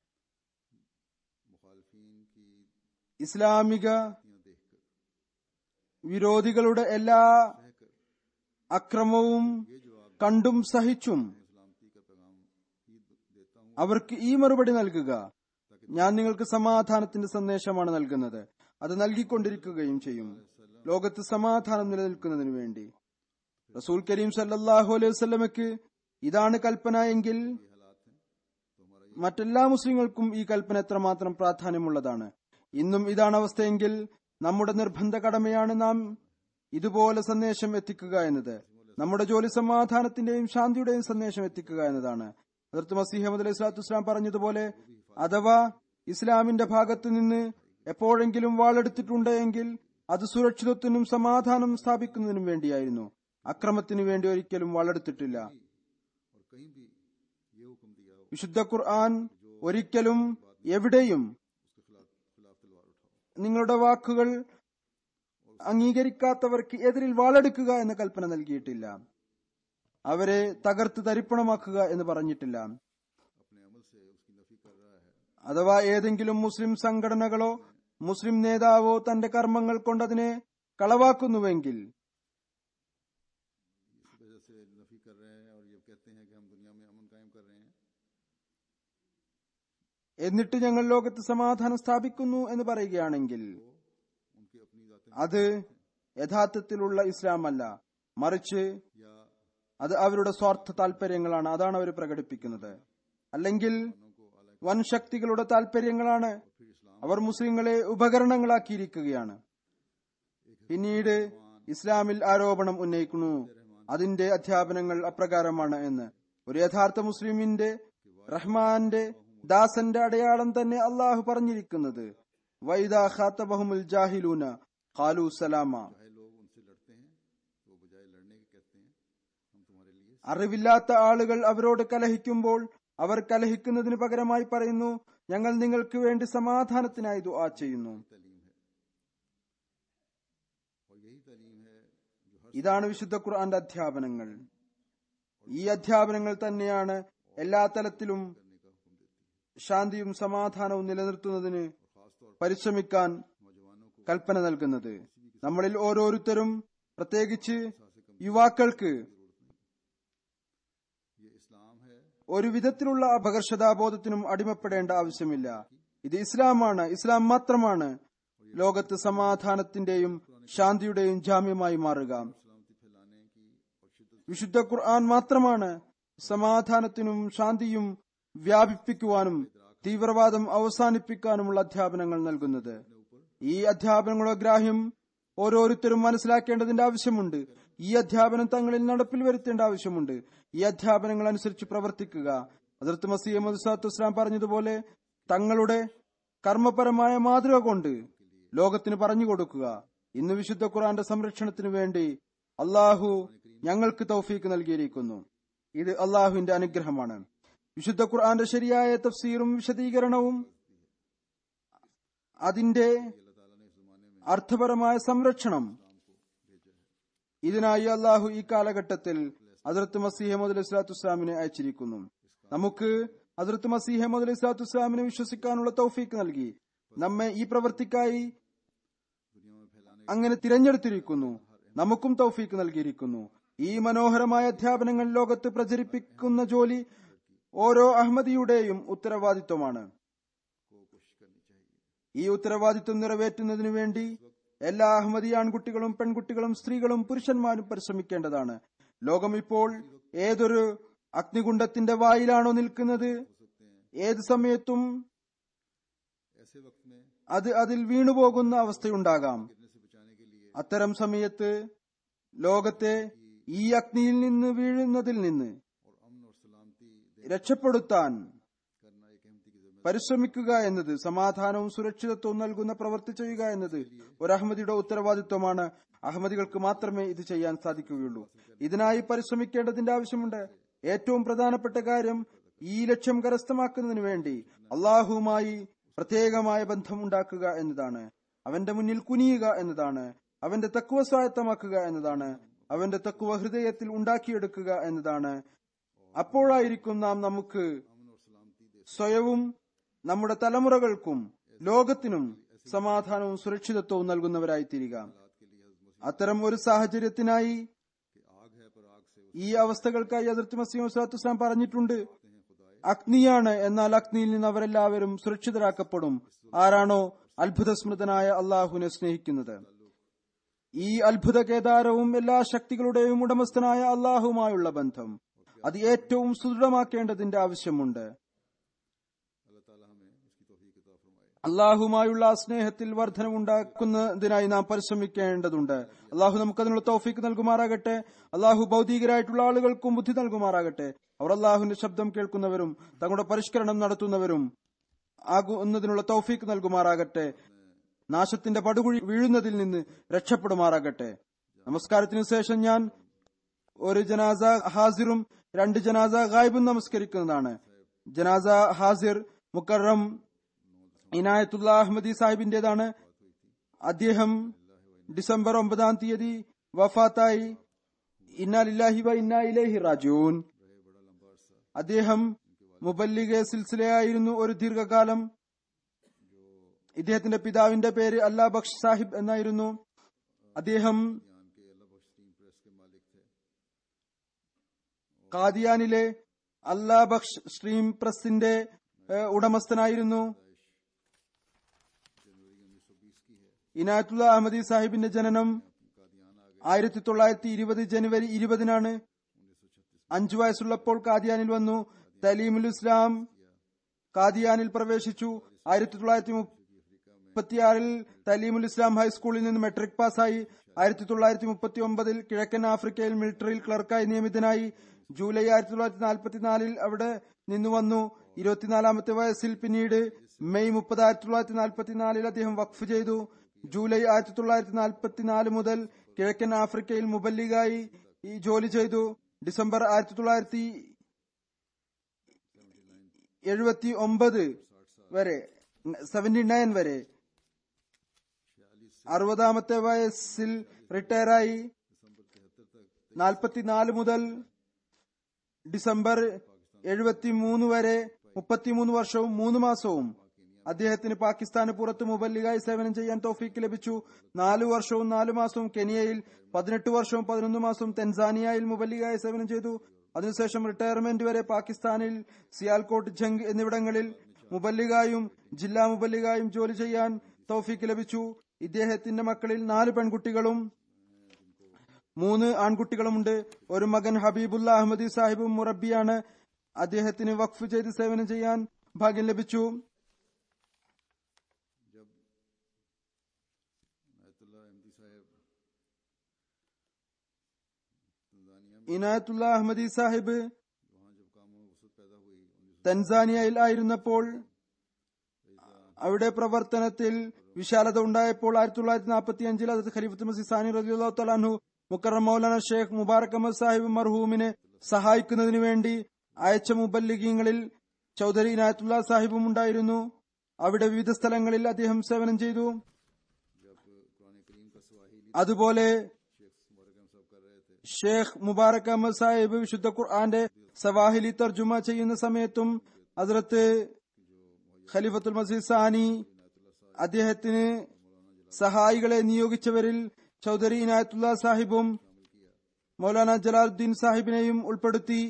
मुखालफीन की ഇസ്ലാമിക नीतियां देखकर വിരോധികളുടെ എല്ലാ सहकर അക്രമവും ये जवाब കണ്ടും സഹിച്ചും मैं सलामती का पैगाम ही देता हूँ അവർക്ക് ഈ മറുപടി നൽകുക ഞാൻ നിങ്ങൾക്ക് സമാധാനത്തിന്റെ സന്ദേശമാണ് നൽകുന്നത് അത് നൽകിക്കൊണ്ടിരിക്കുകയും ചെയ്യും ലോകത്ത് സമാധാനം നിലനിൽക്കുന്നതിനു വേണ്ടി റസൂൽ കരീം സല്ലല്ലാഹു അലൈഹി വസല്ലമയ്ക്ക് ഇതാണ് കൽപ്പന എങ്കിൽ ये हालात हैं तो हमारा ये മറ്റെല്ലാ മുസ്ലിങ്ങൾക്കും ഈ കൽപ്പന എത്രമാത്രം പ്രാധാന്യമുള്ളതാണ് ഇന്നും ഇതാണ് അവസ്ഥയെങ്കിൽ നമ്മുടെ നിർബന്ധ കടമയാണ് നാം ഇതുപോലെ സന്ദേശം എത്തിക്കുക എന്നത് നമ്മുടെ ജോലി സമാധാനത്തിന്റെയും ശാന്തിയുടെയും സന്ദേശം എത്തിക്കുക എന്നതാണ് അതിർത്ത് മസീഹമ്മദ് അലൈഹി സ്വലാത്തു വസ്സലാം പറഞ്ഞതുപോലെ അഥവാ ഇസ്ലാമിന്റെ ഭാഗത്തു നിന്ന് എപ്പോഴെങ്കിലും വാളെടുത്തിട്ടുണ്ട് എങ്കിൽ അത് സുരക്ഷിതത്വത്തിനും സമാധാനം സ്ഥാപിക്കുന്നതിനും വേണ്ടിയായിരുന്നു അക്രമത്തിനു വേണ്ടി ഒരിക്കലും വാളെടുത്തിട്ടില്ല और कहीं भी ये हुक्म दिया हो വിശുദ്ധ ഖുർആൻ ഒരിക്കലും എവിടെയും उसके खिलाफ खिलाफ तलवार उठाओ നിങ്ങളുടെ വാക്കുകൾ അംഗീകരിക്കാത്തവർക്ക് എതിരിൽ വാളെടുക്കുക എന്ന കൽപ്പന നൽകിയിട്ടില്ല അവരെ തകർത്ത് തരിപ്പണമാക്കുക എന്ന് പറഞ്ഞിട്ടില്ല अपने अमल से उसकी नफी कर रहा है അഥവാ ഏതെങ്കിലും മുസ്ലിം സംഘടനകളോ മുസ്ലിം നേതാവോ തന്റെ കർമ്മങ്ങൾ കൊണ്ടതിനെ കളവാക്കുന്നുവെങ്കിൽ इस वजह से नफी कर रहे हैं और ये कहते हैं कि हम दुनिया എന്നിട്ട് ഞങ്ങൾ ലോകത്ത് സമാധാനം സ്ഥാപിക്കുന്നു എന്ന് പറയുകയാണെങ്കിൽ उनकी अपनी जाते അത് യഥാർത്ഥത്തിലുള്ള ഇസ്ലാം അല്ല മറിച്ച് या അത് അവരുടെ സ്വാർത്ഥ താല്പര്യങ്ങളാണ് അതാണ് അവർ പ്രകടിപ്പിക്കുന്നത് അല്ലെങ്കിൽ को अलग വൻ ശക്തികളുടെ താല്പര്യങ്ങളാണ് फिर इस्लाम അവർ മുസ്ലിങ്ങളെ ഉപകരണങ്ങളാക്കിയിരിക്കുകയാണ് പിന്നീട് ഇസ്ലാമിൽ ആരോപണം ഉന്നയിക്കുന്നു അതിന്റെ അധ്യാപനങ്ങൾ അപ്രകാരമാണ് എന്ന് ഒരു യഥാർത്ഥ മുസ്ലിമിന്റെ റഹ്മാന്റെ ദാസന്റെ അടയാളം തന്നെ അള്ളാഹു പറഞ്ഞിരിക്കുന്നത് വൈദാ ഖാത്തബഹുമുൽ ജാഹിലൂന ഖാലു സലാമ चाहे लोग उनसे लड़ते हैं तो वो बजाय लड़ने के कहते हैं हम तुम्हारे लिए അറിവില്ലാത്ത ആളുകൾ അവരോട് കലഹിക്കുമ്പോൾ അവർ കലഹിക്കുന്നതിന് പകരമായി പറയുന്നു ഞങ്ങൾ നിങ്ങൾക്ക് വേണ്ടി സമാധാനത്തിനായി ദുആ ചെയ്യുന്നു तालीम है और यही तालीम है जो हर ഇതാണ് വിശുദ്ധ ഖുർആന്റെ അധ്യാപനങ്ങൾ ഈ അധ്യാപനങ്ങൾ തന്നെയാണ് എല്ലാ തലത്തിലും करने का हुक्म देती है ശാന്തിയും സമാധാനവും നിലനിർത്തുന്നതിന് और खासतौर പരിശ്രമിക്കാൻ पर नौजवानों को കൽപ്പന നൽകുന്നത് നമ്മളിൽ ഓരോരുത്തരും പ്രത്യേകിച്ച് യുവാക്കൾക്ക് ये इस्लाम है ഒരു വിധത്തിലുള്ള അപകർഷതാബോധത്തിനും അടിമപ്പെടേണ്ട ആവശ്യമില്ല ഇത് ഇസ്ലാമാണ് ഇസ്ലാം മാത്രമാണ് ലോകത്ത് സമാധാനത്തിന്റെയും ശാന്തിയുടെയും ജാമ്യമായി മാറുക सलामती फैलाने की और शिद्दत വിശുദ്ധ ഖുർആൻ മാത്രമാണ് സമാധാനത്തിനും ശാന്തിയും വ്യാപിപ്പിക്കുവാനും തീവ്രവാദം അവസാനിപ്പിക്കാനുമുള്ള അധ്യാപനങ്ങൾ നൽകുന്നത് ഈ അധ്യാപനങ്ങളുടെ ഗ്രാഹ്യം ഓരോരുത്തരും മനസ്സിലാക്കേണ്ടതിന്റെ ആവശ്യമുണ്ട് ഈ അധ്യാപനം തങ്ങളിൽ നടപ്പിൽ വരുത്തേണ്ട ആവശ്യമുണ്ട് ഈ അധ്യാപനങ്ങൾ അനുസരിച്ച് പ്രവർത്തിക്കുക അതിർത്ത് മസീഹ് സാത്തു ഇസ്ലാം പറഞ്ഞതുപോലെ തങ്ങളുടെ കർമ്മപരമായ മാതൃക കൊണ്ട് ലോകത്തിന് പറഞ്ഞു കൊടുക്കുക ഇന്ന് വിശുദ്ധ ഖുറാന്റെ സംരക്ഷണത്തിന് വേണ്ടി അള്ളാഹു ഞങ്ങൾക്ക് തൗഫീക്ക് നൽകിയിരിക്കുന്നു ഇത് അള്ളാഹുവിന്റെ അനുഗ്രഹമാണ് വിശുദ്ധ ഖുർആന്റെ ശരിയായ തഫ്സീറും വിശദീകരണവും അതിന്റെ അർത്ഥപരമായ സംരക്ഷണം ഇതിനായി അള്ളാഹു ഈ കാലഘട്ടത്തിൽ അതിർത്ത് മസീഹമദ് അലി സ്വലാത്തു ഇസ്ലാമിനെ അയച്ചിരിക്കുന്നു നമുക്ക് അതിർത്ത് മസീഹമദ് അലി സ്വലാത്തു ഇസ്ലാമിനെ വിശ്വസിക്കാനുള്ള തൗഫീക്ക് നൽകി നമ്മെ ഈ പ്രവൃത്തിക്കായി दुनिया में फैलाने അങ്ങനെ തിരഞ്ഞെടുത്തിരിക്കുന്നു നമുക്കും തൗഫീക്ക് നൽകിയിരിക്കുന്നു ഈ മനോഹരമായ അധ്യാപനങ്ങൾ ലോകത്ത് പ്രചരിപ്പിക്കുന്ന ജോലി ഓരോ അഹമ്മദിയുടെയും ഉത്തരവാദിത്വമാണ് को कोशिश करनी चाहिए ഈ ഉത്തരവാദിത്വം നിറവേറ്റുന്നതിനു വേണ്ടി എല്ലാ അഹമ്മദി ആൺകുട്ടികളും പെൺകുട്ടികളും സ്ത്രീകളും പുരുഷന്മാരും പരിശ്രമിക്കേണ്ടതാണ് ലോകം ഇപ്പോൾ ഏതൊരു അഗ്നികുണ്ഡത്തിന്റെ വായിലാണോ നിൽക്കുന്നത് ഏത് സമയത്തും ऐसे वक्त में അത് അതിൽ വീണുപോകുന്ന അവസ്ഥയുണ്ടാകാം गिरने से बचाने के लिए അത്തരം സമയത്ത് ലോകത്തെ ഈ അഗ്നിയിൽ നിന്ന് വീഴുന്നതിൽ നിന്ന് और अमन और सलामती दे രക്ഷപ്പെടുത്താൻ करना एक अहमदी की जिम्मेदारी പരിശ്രമിക്കുക എന്നത് സമാധാനവും സുരക്ഷിതത്വവും നൽകുന്ന പ്രവൃത്തി ചെയ്യുക എന്നത് ഒരു അഹമ്മദിയുടെ ഉത്തരവാദിത്വമാണ് അഹമ്മദികൾക്ക് മാത്രമേ ഇത് ചെയ്യാൻ സാധിക്കുകയുള്ളൂ ഇതിനായി പരിശ്രമിക്കേണ്ടതിന്റെ ആവശ്യമുണ്ട് ഏറ്റവും പ്രധാനപ്പെട്ട കാര്യം ഈ ലക്ഷ്യം കരസ്ഥമാക്കുന്നതിന് വേണ്ടി അള്ളാഹുവുമായി പ്രത്യേകമായ ബന്ധം ഉണ്ടാക്കുക എന്നതാണ് അവന്റെ മുന്നിൽ കുനിയുക എന്നതാണ് അവന്റെ തക്കുവ സ്വായത്തമാക്കുക എന്നതാണ് അവന്റെ തക്കുവ ഹൃദയത്തിൽ ഉണ്ടാക്കിയെടുക്കുക എന്നതാണ് അപ്പോഴായിരിക്കും നാം നമുക്ക് സ്വയവും നമ്മുടെ തലമുറകൾക്കും ലോകത്തിനും സമാധാനവും സുരക്ഷിതത്വവും നൽകുന്നവരായി തീരുക അത്തരം ഒരു സാഹചര്യത്തിനായി कि आग है पर आग से ഈ അവസ്ഥകൾക്കായി അതിർത്തി മസീം വസ്ലാം പറഞ്ഞിട്ടുണ്ട് അഗ്നിയാണ് എന്നാൽ അഗ്നിയിൽ നിന്ന് അവരെല്ലാവരും സുരക്ഷിതരാക്കപ്പെടും ആരാണോ അത്ഭുതസ്മൃതനായ അള്ളാഹുവിനെ സ്നേഹിക്കുന്നത് ഈ അത്ഭുത കേദാരവും എല്ലാ ശക്തികളുടെയും ഉടമസ്ഥനായ അള്ളാഹുവുമായുള്ള ബന്ധം അത് ഏറ്റവും സുദൃഢമാക്കേണ്ടതിന്റെ ആവശ്യമുണ്ട് अल्लाह ताला हमें इसकी तौफीक अता फरमाए അള്ളാഹുമായുള്ള ആ സ്നേഹത്തിൽ വർധനമുണ്ടാക്കുന്നതിനായി നാം പരിശ്രമിക്കേണ്ടതുണ്ട് അള്ളാഹു നമുക്കതിനുള്ള തൗഫീക്ക് നൽകുമാറാകട്ടെ അള്ളാഹു ഭൗതികരായിട്ടുള്ള ആളുകൾക്കും ബുദ്ധി നൽകുമാറാകട്ടെ അവർ അള്ളാഹുവിന്റെ ശബ്ദം കേൾക്കുന്നവരും തങ്ങളുടെ പരിഷ്കരണം നടത്തുന്നവരും ആകുന്നതിനുള്ള തൗഫീക്ക് നൽകുമാറാകട്ടെ നാശത്തിന്റെ പടുകുഴി വീഴുന്നതിൽ നിന്ന് രക്ഷപ്പെടുമാറാകട്ടെ നമസ്കാരത്തിനു ശേഷം ഞാൻ ഒരു ജനാസ ഹാസിറും രണ്ട് ജനാസ ഗായിബും നമസ്കരിക്കുന്നതാണ് ജനാസ ഹാസിർ മുക്കറം ഇനായത്തുള്ള അഹമ്മദി സാഹിബിന്റേതാണ് അദ്ദേഹം ഡിസംബർ ഒമ്പതാം തീയതി വഫാത്തായി ഇന്നാലില്ലാഹി വ ഇന്നാ ഇലൈഹി റാജൂൻ അദ്ദേഹം മുബല്ലിഗെ സിൽസിലയായിരുന്നു ഒരു ദീർഘകാലം ഇദ്ദേഹത്തിന്റെ പിതാവിന്റെ പേര് അല്ലാ ബക്ഷ് സാഹിബ് എന്നായിരുന്നു അദ്ദേഹം यान के अल्लाह बख्श टीम प्रेस के मालिक थे കാദിയാനിലെ അല്ലാ ബക്ഷ് സ്ട്രീം പ്രസിന്റെ ഏഹ്, ഉടമസ്ഥനായിരുന്നു ഇനായത്തുള്ള അഹമ്മദി സാഹിബിന്റെ ജനനം ആയിരത്തി തൊള്ളായിരത്തി ഇരുപത് ജനുവരി ഇരുപതിനാണ് അഞ്ചു വയസ്സുള്ളപ്പോൾ കാദിയാനിൽ വന്നു തലീമുൽ ഇസ്ലാം കാദിയാനിൽ പ്രവേശിച്ചു ആയിരത്തി തൊള്ളായിരത്തി മുപ്പത്തിയാറിൽ തലീമുൽ ഇസ്ലാം ഹൈസ്കൂളിൽ നിന്ന് മെട്രിക് പാസ്സായി ആയിരത്തി തൊള്ളായിരത്തി മുപ്പത്തി ഒമ്പതിൽ കിഴക്കൻ ആഫ്രിക്കയിൽ മിലിറ്ററിയിൽ ക്ലർക്കായി നിയമിതനായി ജൂലൈ ആയിരത്തി തൊള്ളായിരത്തി നാൽപ്പത്തിനാലിൽ അവിടെ നിന്നു വന്നു ഇരുപത്തിനാലാമത്തെ വയസ്സിൽ പിന്നീട് മെയ് മുപ്പത് ആയിരത്തി തൊള്ളായിരത്തി നാൽപ്പത്തിനാലിൽ അദ്ദേഹം വഖഫ് ചെയ്തു ജൂലൈ ആയിരത്തി തൊള്ളായിരത്തി നാൽപ്പത്തിനാല് മുതൽ കിഴക്കൻ ആഫ്രിക്കയിൽ മുബല്ലിഗായി ഈ ജോലി ചെയ്തു ഡിസംബർ ആയിരത്തി തൊള്ളായിരത്തി എഴുപത്തി ഒമ്പത് വരെ സെവന്റി നയൻ വരെ അറുപതാമത്തെ വയസ്സിൽ റിട്ടയറായി നാൽപ്പത്തിനാല് മുതൽ ഡിസംബർ എഴുപത്തിമൂന്ന് വരെ മുപ്പത്തിമൂന്ന് വർഷവും മൂന്ന് മാസവും അദ്ദേഹത്തിന് പാകിസ്ഥാന് പുറത്ത് മുബല്ലിഗായി സേവനം ചെയ്യാൻ തോഫീക്ക് ലഭിച്ചു നാലു വർഷവും നാലു മാസവും കെനിയയിൽ പതിനെട്ട് വർഷവും പതിനൊന്ന് മാസവും തെൻസാനിയയിൽ മുബല്ലിഗായി സേവനം ചെയ്തു അതിനുശേഷം റിട്ടയർമെന്റ് വരെ പാകിസ്ഥാനിൽ സിയാൽകോട്ട് ജംഗ് എന്നിവിടങ്ങളിൽ മുബല്ലിഗായും ജില്ലാ മുബല്ലിഗായും ജോലി ചെയ്യാൻ തൗഫീക്ക് ലഭിച്ചു ഇദ്ദേഹത്തിന്റെ മക്കളിൽ നാല് പെൺകുട്ടികളും മൂന്ന് ആൺകുട്ടികളുമുണ്ട് ഒരു മകൻ ഹബീബുല്ല അഹമ്മദി സാഹിബും മുറബിയാണ് അദ്ദേഹത്തിന് വഖഫ് ചെയ്ത് സേവനം ചെയ്യാൻ ഭാഗ്യം ലഭിച്ചു आयतुल्ला अहमदी साहब तंजानिया में ഇനായത്തുള്ള അഹമ്മദി സാഹിബ് वहाँ जब काम वसत पैदा हुई उन्नीस തൻസാനിയയിൽ ആയിരുന്നപ്പോൾ അവിടെ പ്രവർത്തനത്തിൽ വിശാലത ഉണ്ടായപ്പോൾ ആയിരത്തി തൊള്ളായിരത്തി നാൽപ്പത്തി അഞ്ചിൽ അത് ഖലീഫത്ത് മസി സാനി റലിയുള്ള തലാൻഹു മുക്കറം മൗലാന ഷേഖ് മുബാറക് അഹമ്മദ് സാഹിബ് മർഹൂമിനെ സഹായിക്കുന്നതിനു വേണ്ടി അയച്ച മുബല്ലിഗീങ്ങളിൽ ചൌധരി ഇനായത്തുള്ള സാഹിബും ഉണ്ടായിരുന്നു അവിടെ വിവിധ സ്ഥലങ്ങളിൽ അദ്ദേഹം സേവനം ചെയ്തു जब कुरान करीम का सवाहिली അതുപോലെ शेख मुबारक साहब कर रहे थे ഷേഖ് മുബാറക് അഹമ്മദ് സാഹിബ് വിശുദ്ധ ഖുർആന്റെ സവാഹിലി തർജുമ ചെയ്യുന്ന സമയത്തും ഹസ്രത്ത് ഖലീഫത്തുൽ മസീദ് സാനി അദ്ദേഹത്തിന് സഹായികളെ നിയോഗിച്ചവരിൽ ചൌധരി ഇനായത്തുള്ള സാഹിബും മൗലാന ജലാലുദ്ദീൻ സാഹിബിനെയും ഉൾപ്പെടുത്തി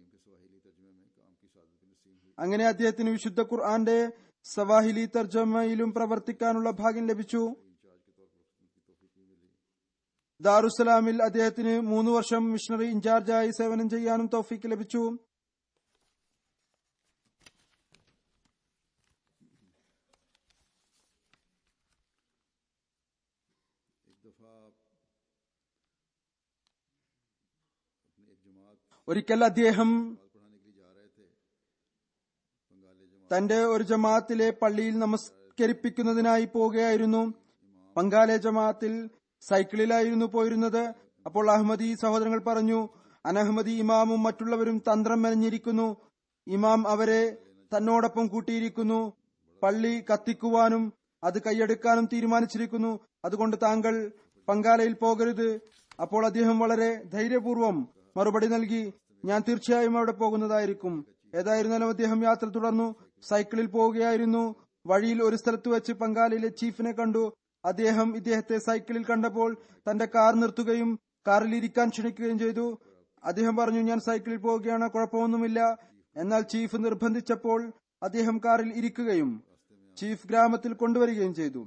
അങ്ങനെ അദ്ദേഹത്തിന് വിശുദ്ധ ഖുർആന്റെ സവാഹിലി തർജമയിലും പ്രവർത്തിക്കാനുള്ള ഭാഗ്യം ലഭിച്ചു ദാറുസലാമിൽ അദ്ദേഹത്തിന് മൂന്ന് വർഷം മിഷണറി ഇൻചാർജായി സേവനം ചെയ്യാനും തൗഫീക്ക് ലഭിച്ചു एक दफा अपनी एक जमात ഒരിക്കൽ അദ്ദേഹം पढ़ाने के लिए जा रहे थे बंगाली जमात തന്റെ ഒരു ജമാഅത്തിലെ പള്ളിയിൽ നമസ്കരിപ്പിക്കുന്നതിനായി പോവുകയായിരുന്നു പങ്കാലെ ജമാഅത്തിൽ സൈക്കിളിലായിരുന്നു പോയിരുന്നത് അപ്പോൾ അഹമ്മദി സഹോദരങ്ങൾ പറഞ്ഞു അനഹമ്മദി ഇമാമും മറ്റുള്ളവരും തന്ത്രം മെനഞ്ഞിരിക്കുന്നു ഇമാം അവരെ തന്നോടൊപ്പം കൂട്ടിയിരിക്കുന്നു പള്ളി കത്തിക്കുവാനും അത് കൈയെടുക്കാനും തീരുമാനിച്ചിരിക്കുന്നു അതുകൊണ്ട് താങ്കൾ പങ്കാലയിൽ പോകരുത് അപ്പോൾ അദ്ദേഹം വളരെ ധൈര്യപൂർവ്വം മറുപടി നൽകി ഞാൻ തീർച്ചയായും അവിടെ പോകുന്നതായിരിക്കും ഏതായിരുന്നാലും അദ്ദേഹം യാത്ര തുടർന്നു സൈക്കിളിൽ പോവുകയായിരുന്നു വഴിയിൽ ഒരു സ്ഥലത്ത് വെച്ച് പങ്കാലയിലെ ചീഫിനെ കണ്ടു അദ്ദേഹം ഇദ്ദേഹത്തെ സൈക്കിളിൽ കണ്ടപ്പോൾ തന്റെ കാർ നിർത്തുകയും കാറിൽ ഇരിക്കാൻ ക്ഷണിക്കുകയും ചെയ്തു അദ്ദേഹം പറഞ്ഞു ഞാൻ സൈക്കിളിൽ പോവുകയാണ് കുഴപ്പമൊന്നുമില്ല എന്നാൽ ചീഫ് നിർബന്ധിച്ചപ്പോൾ അദ്ദേഹം കാറിൽ ഇരിക്കുകയും ചീഫ് ഗ്രാമത്തിൽ കൊണ്ടുവരികയും ചെയ്തു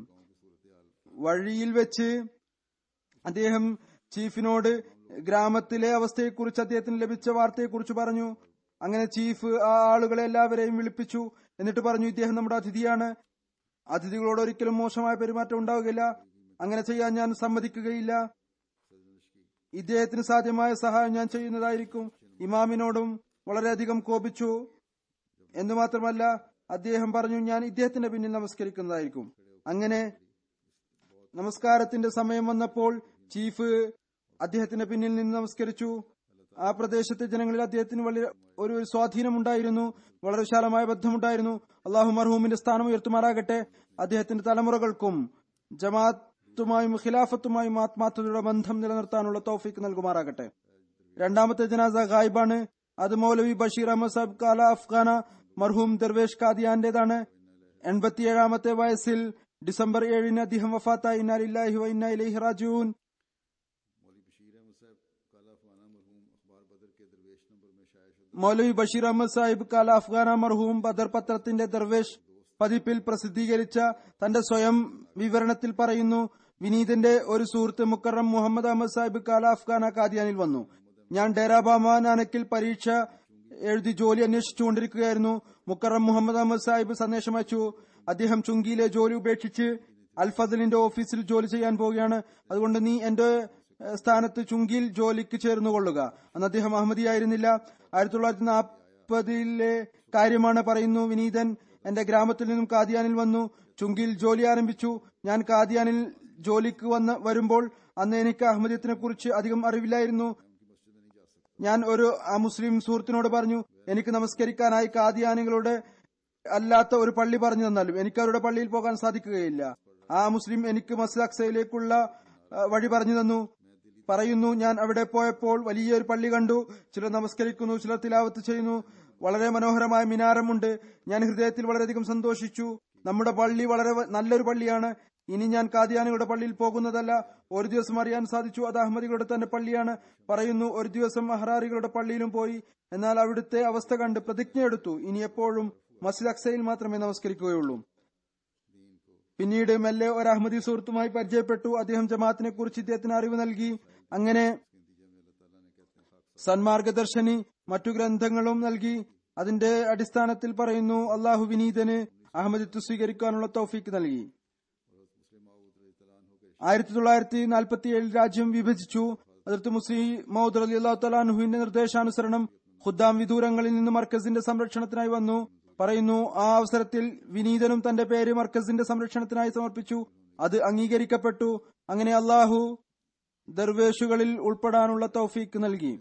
വഴിയിൽ വെച്ച് അദ്ദേഹം ചീഫിനോട് ഗ്രാമത്തിലെ അവസ്ഥയെക്കുറിച്ച് അദ്ദേഹത്തിന് ലഭിച്ച വാർത്തയെക്കുറിച്ച് പറഞ്ഞു അങ്ങനെ ചീഫ് ആ ആളുകളെ എല്ലാവരെയും വിളിപ്പിച്ചു എന്നിട്ട് പറഞ്ഞു ഇദ്ദേഹം നമ്മുടെ അതിഥിയാണ് അതിഥികളോട് ഒരിക്കലും മോശമായ പെരുമാറ്റം ഉണ്ടാവുകയില്ല അങ്ങനെ ചെയ്യാൻ ഞാൻ സമ്മതിക്കുകയില്ല ഇദ്ദേഹത്തിന് സാധ്യമായ സഹായം ഞാൻ ചെയ്യുന്നതായിരിക്കും ഇമാമിനോടും വളരെയധികം കോപിച്ചു എന്ന് മാത്രമല്ല അദ്ദേഹം പറഞ്ഞു ഞാൻ ഇദ്ദേഹത്തിന്റെ പിന്നിൽ നമസ്കരിക്കുന്നതായിരിക്കും അങ്ങനെ നമസ്കാരത്തിന്റെ സമയം വന്നപ്പോൾ ചീഫ് അദ്ദേഹത്തിന്റെ പിന്നിൽ നിന്ന് നമസ്കരിച്ചു ആ പ്രദേശത്തെ ജനങ്ങളിൽ അദ്ദേഹത്തിന് വലിയ ഒരു സ്വാധീനമുണ്ടായിരുന്നു വളരെ വിശാലമായ ബന്ധമുണ്ടായിരുന്നു അള്ളാഹു മർഹൂമിന്റെ സ്ഥാനം ഉയർത്തുമാറാകട്ടെ അദ്ദേഹത്തിന്റെ തലമുറകൾക്കും ജമാഅത്തുമായും ഖിലാഫത്തുമായും ആത്മാർത്ഥതയുടെ ബന്ധം നിലനിർത്താനുള്ള തൗഫീക്ക് നൽകുമാറാകട്ടെ രണ്ടാമത്തെ ജനാസ ഗായിബാണ് അത് മൗലവി ബഷീർ അഹമ്മദ് സാബ് കാല അഫ്ഗാന മർഹൂം ദർവേഷ് കാദിയാന്റേതാണ് എൺപത്തിയേഴാമത്തെ വയസ്സിൽ ഡിസംബർ ഏഴിന് അദ്ദേഹം വഫാത്തായി ഇന്നാലില്ലാഹി വ ഇന്നാ ഇലൈഹി റാജിഊൻ मौली बशीर अहमद साहब काला फाना मरहूम अखबार बदर के दरवेश नंबर में शाया शुदा മൗലവി ബഷീർ അഹമ്മദ് സാഹിബ് കാല അഫ്ഗാന മർഹൂം ബദർ പത്രത്തിന്റെ ദർവേഷ് പതിപ്പിൽ പ്രസിദ്ധീകരിച്ച തന്റെ സ്വയം വിവരണത്തിൽ പറയുന്നു വിനീതന്റെ ഒരു സുഹൃത്ത് മുക്കറം മുഹമ്മദ് അഹമ്മദ് സാഹിബ് കാല അഫ്ഗാന കാദിയാനിൽ വന്നു ഞാൻ ഡേരാബാമ നാനക്കിൽ പരീക്ഷ എഴുതി ജോലി അന്വേഷിച്ചുകൊണ്ടിരിക്കുകയായിരുന്നു മുക്കറം മുഹമ്മദ് അഹമ്മദ് സാഹിബ് സന്ദേശം അയച്ചു അദ്ദേഹം ചുങ്കിയിലെ ജോലി ഉപേക്ഷിച്ച് അൽഫദലിന്റെ ഓഫീസിൽ ജോലി ചെയ്യാൻ പോവുകയാണ് അതുകൊണ്ട് നീ എന്റെ ഏഹ്, സ്ഥാനത്ത് ചുങ്കിയിൽ ജോലിക്ക് ചേർന്നുകൊള്ളുക അന്ന് അദ്ദേഹം അഹമ്മദിയായിരുന്നില്ല ആയിരത്തി തൊള്ളായിരത്തി നാൽപ്പതിലെ കാര്യമാണ് പറയുന്നു വിനീതൻ എന്റെ ഗ്രാമത്തിൽ നിന്നും കാദിയാനിൽ വന്നു ചുങ്കിയിൽ ജോലി ആരംഭിച്ചു ഞാൻ കാദിയാനിൽ ജോലിക്ക് വന്ന് വരുമ്പോൾ അന്ന് എനിക്ക് അഹമ്മദിയത്തിനെ കുറിച്ച് അധികം അറിവില്ലായിരുന്നു ഞാൻ ഒരു ആ മുസ്ലിം സുഹൃത്തിനോട് പറഞ്ഞു എനിക്ക് നമസ്കരിക്കാനായി കാദിയാനികളുടെ അല്ലാത്ത ഒരു പള്ളി പറഞ്ഞു തന്നാലും എനിക്ക് അവരുടെ പള്ളിയിൽ പോകാൻ സാധിക്കുകയില്ല ആ മുസ്ലിം എനിക്ക് മസ്ജിദ് അക്സയിലേക്കുള്ള ആ, വഴി പറഞ്ഞു തന്നു പറയുന്നു ഞാൻ അവിടെ പോയപ്പോൾ വലിയൊരു പള്ളി കണ്ടു ചിലർ നമസ്കരിക്കുന്നു ചിലർ തിലാവത്ത് ചെയ്യുന്നു വളരെ മനോഹരമായ മിനാരമുണ്ട് ഞാൻ ഹൃദയത്തിൽ വളരെയധികം സന്തോഷിച്ചു നമ്മുടെ പള്ളി വളരെ വ- നല്ലൊരു പള്ളിയാണ് ഇനി ഞാൻ കാദിയാനികളുടെ പള്ളിയിൽ പോകുന്നതല്ല ഒരു ദിവസം അറിയാൻ സാധിച്ചു അത് അഹമ്മദികളുടെ തന്നെ പള്ളിയാണ് പറയുന്നു ഒരു ദിവസം അഹ്റാറികളുടെ പള്ളിയിലും പോയി എന്നാൽ അവിടുത്തെ അവസ്ഥ കണ്ട് പ്രതിജ്ഞ എടുത്തു ഇനി എപ്പോഴും മസ്ജിദ് അക്സയിൽ മാത്രമേ നമസ്കരിക്കുകയുള്ളൂ പിന്നീട് മെല്ലെ ഒരു അഹമ്മദി സുഹൃത്തുമായി പരിചയപ്പെട്ടു അദ്ദേഹം ജമാഅത്തിനെ കുറിച്ച് ഇദ്ദേഹത്തിന് അറിവ് നൽകി അങ്ങനെ സന്മാർഗദർശനി മറ്റു ഗ്രന്ഥങ്ങളും നൽകി അതിന്റെ അടിസ്ഥാനത്തിൽ പറയുന്നു അള്ളാഹു വിനീതന് അഹമ്മദിത്വ സ്വീകരിക്കാനുള്ള തൗഫീക്ക് നൽകി ആയിരത്തി തൊള്ളായിരത്തി നാൽപ്പത്തി ഏഴിൽ രാജ്യം വിഭജിച്ചു അതിർത്ത് മുസ്ലിം മൗദ് അലി അള്ളാഹു തലാൻഹുവിന്റെ നിർദ്ദേശാനുസരണം ഖുദ്ദാം വിദൂരങ്ങളിൽ നിന്ന് മർക്കസിന്റെ സംരക്ഷണത്തിനായി വന്നു പറയുന്നു ആ അവസരത്തിൽ വിനീതനും തന്റെ പേര് മർക്കസിന്റെ സംരക്ഷണത്തിനായി സമർപ്പിച്ചു അത് അംഗീകരിക്കപ്പെട്ടു അങ്ങനെ അള്ളാഹു ദർവേഷുകളിൽ ഉൾപ്പെടാനുള്ള തൗഫീക്ക് നൽകി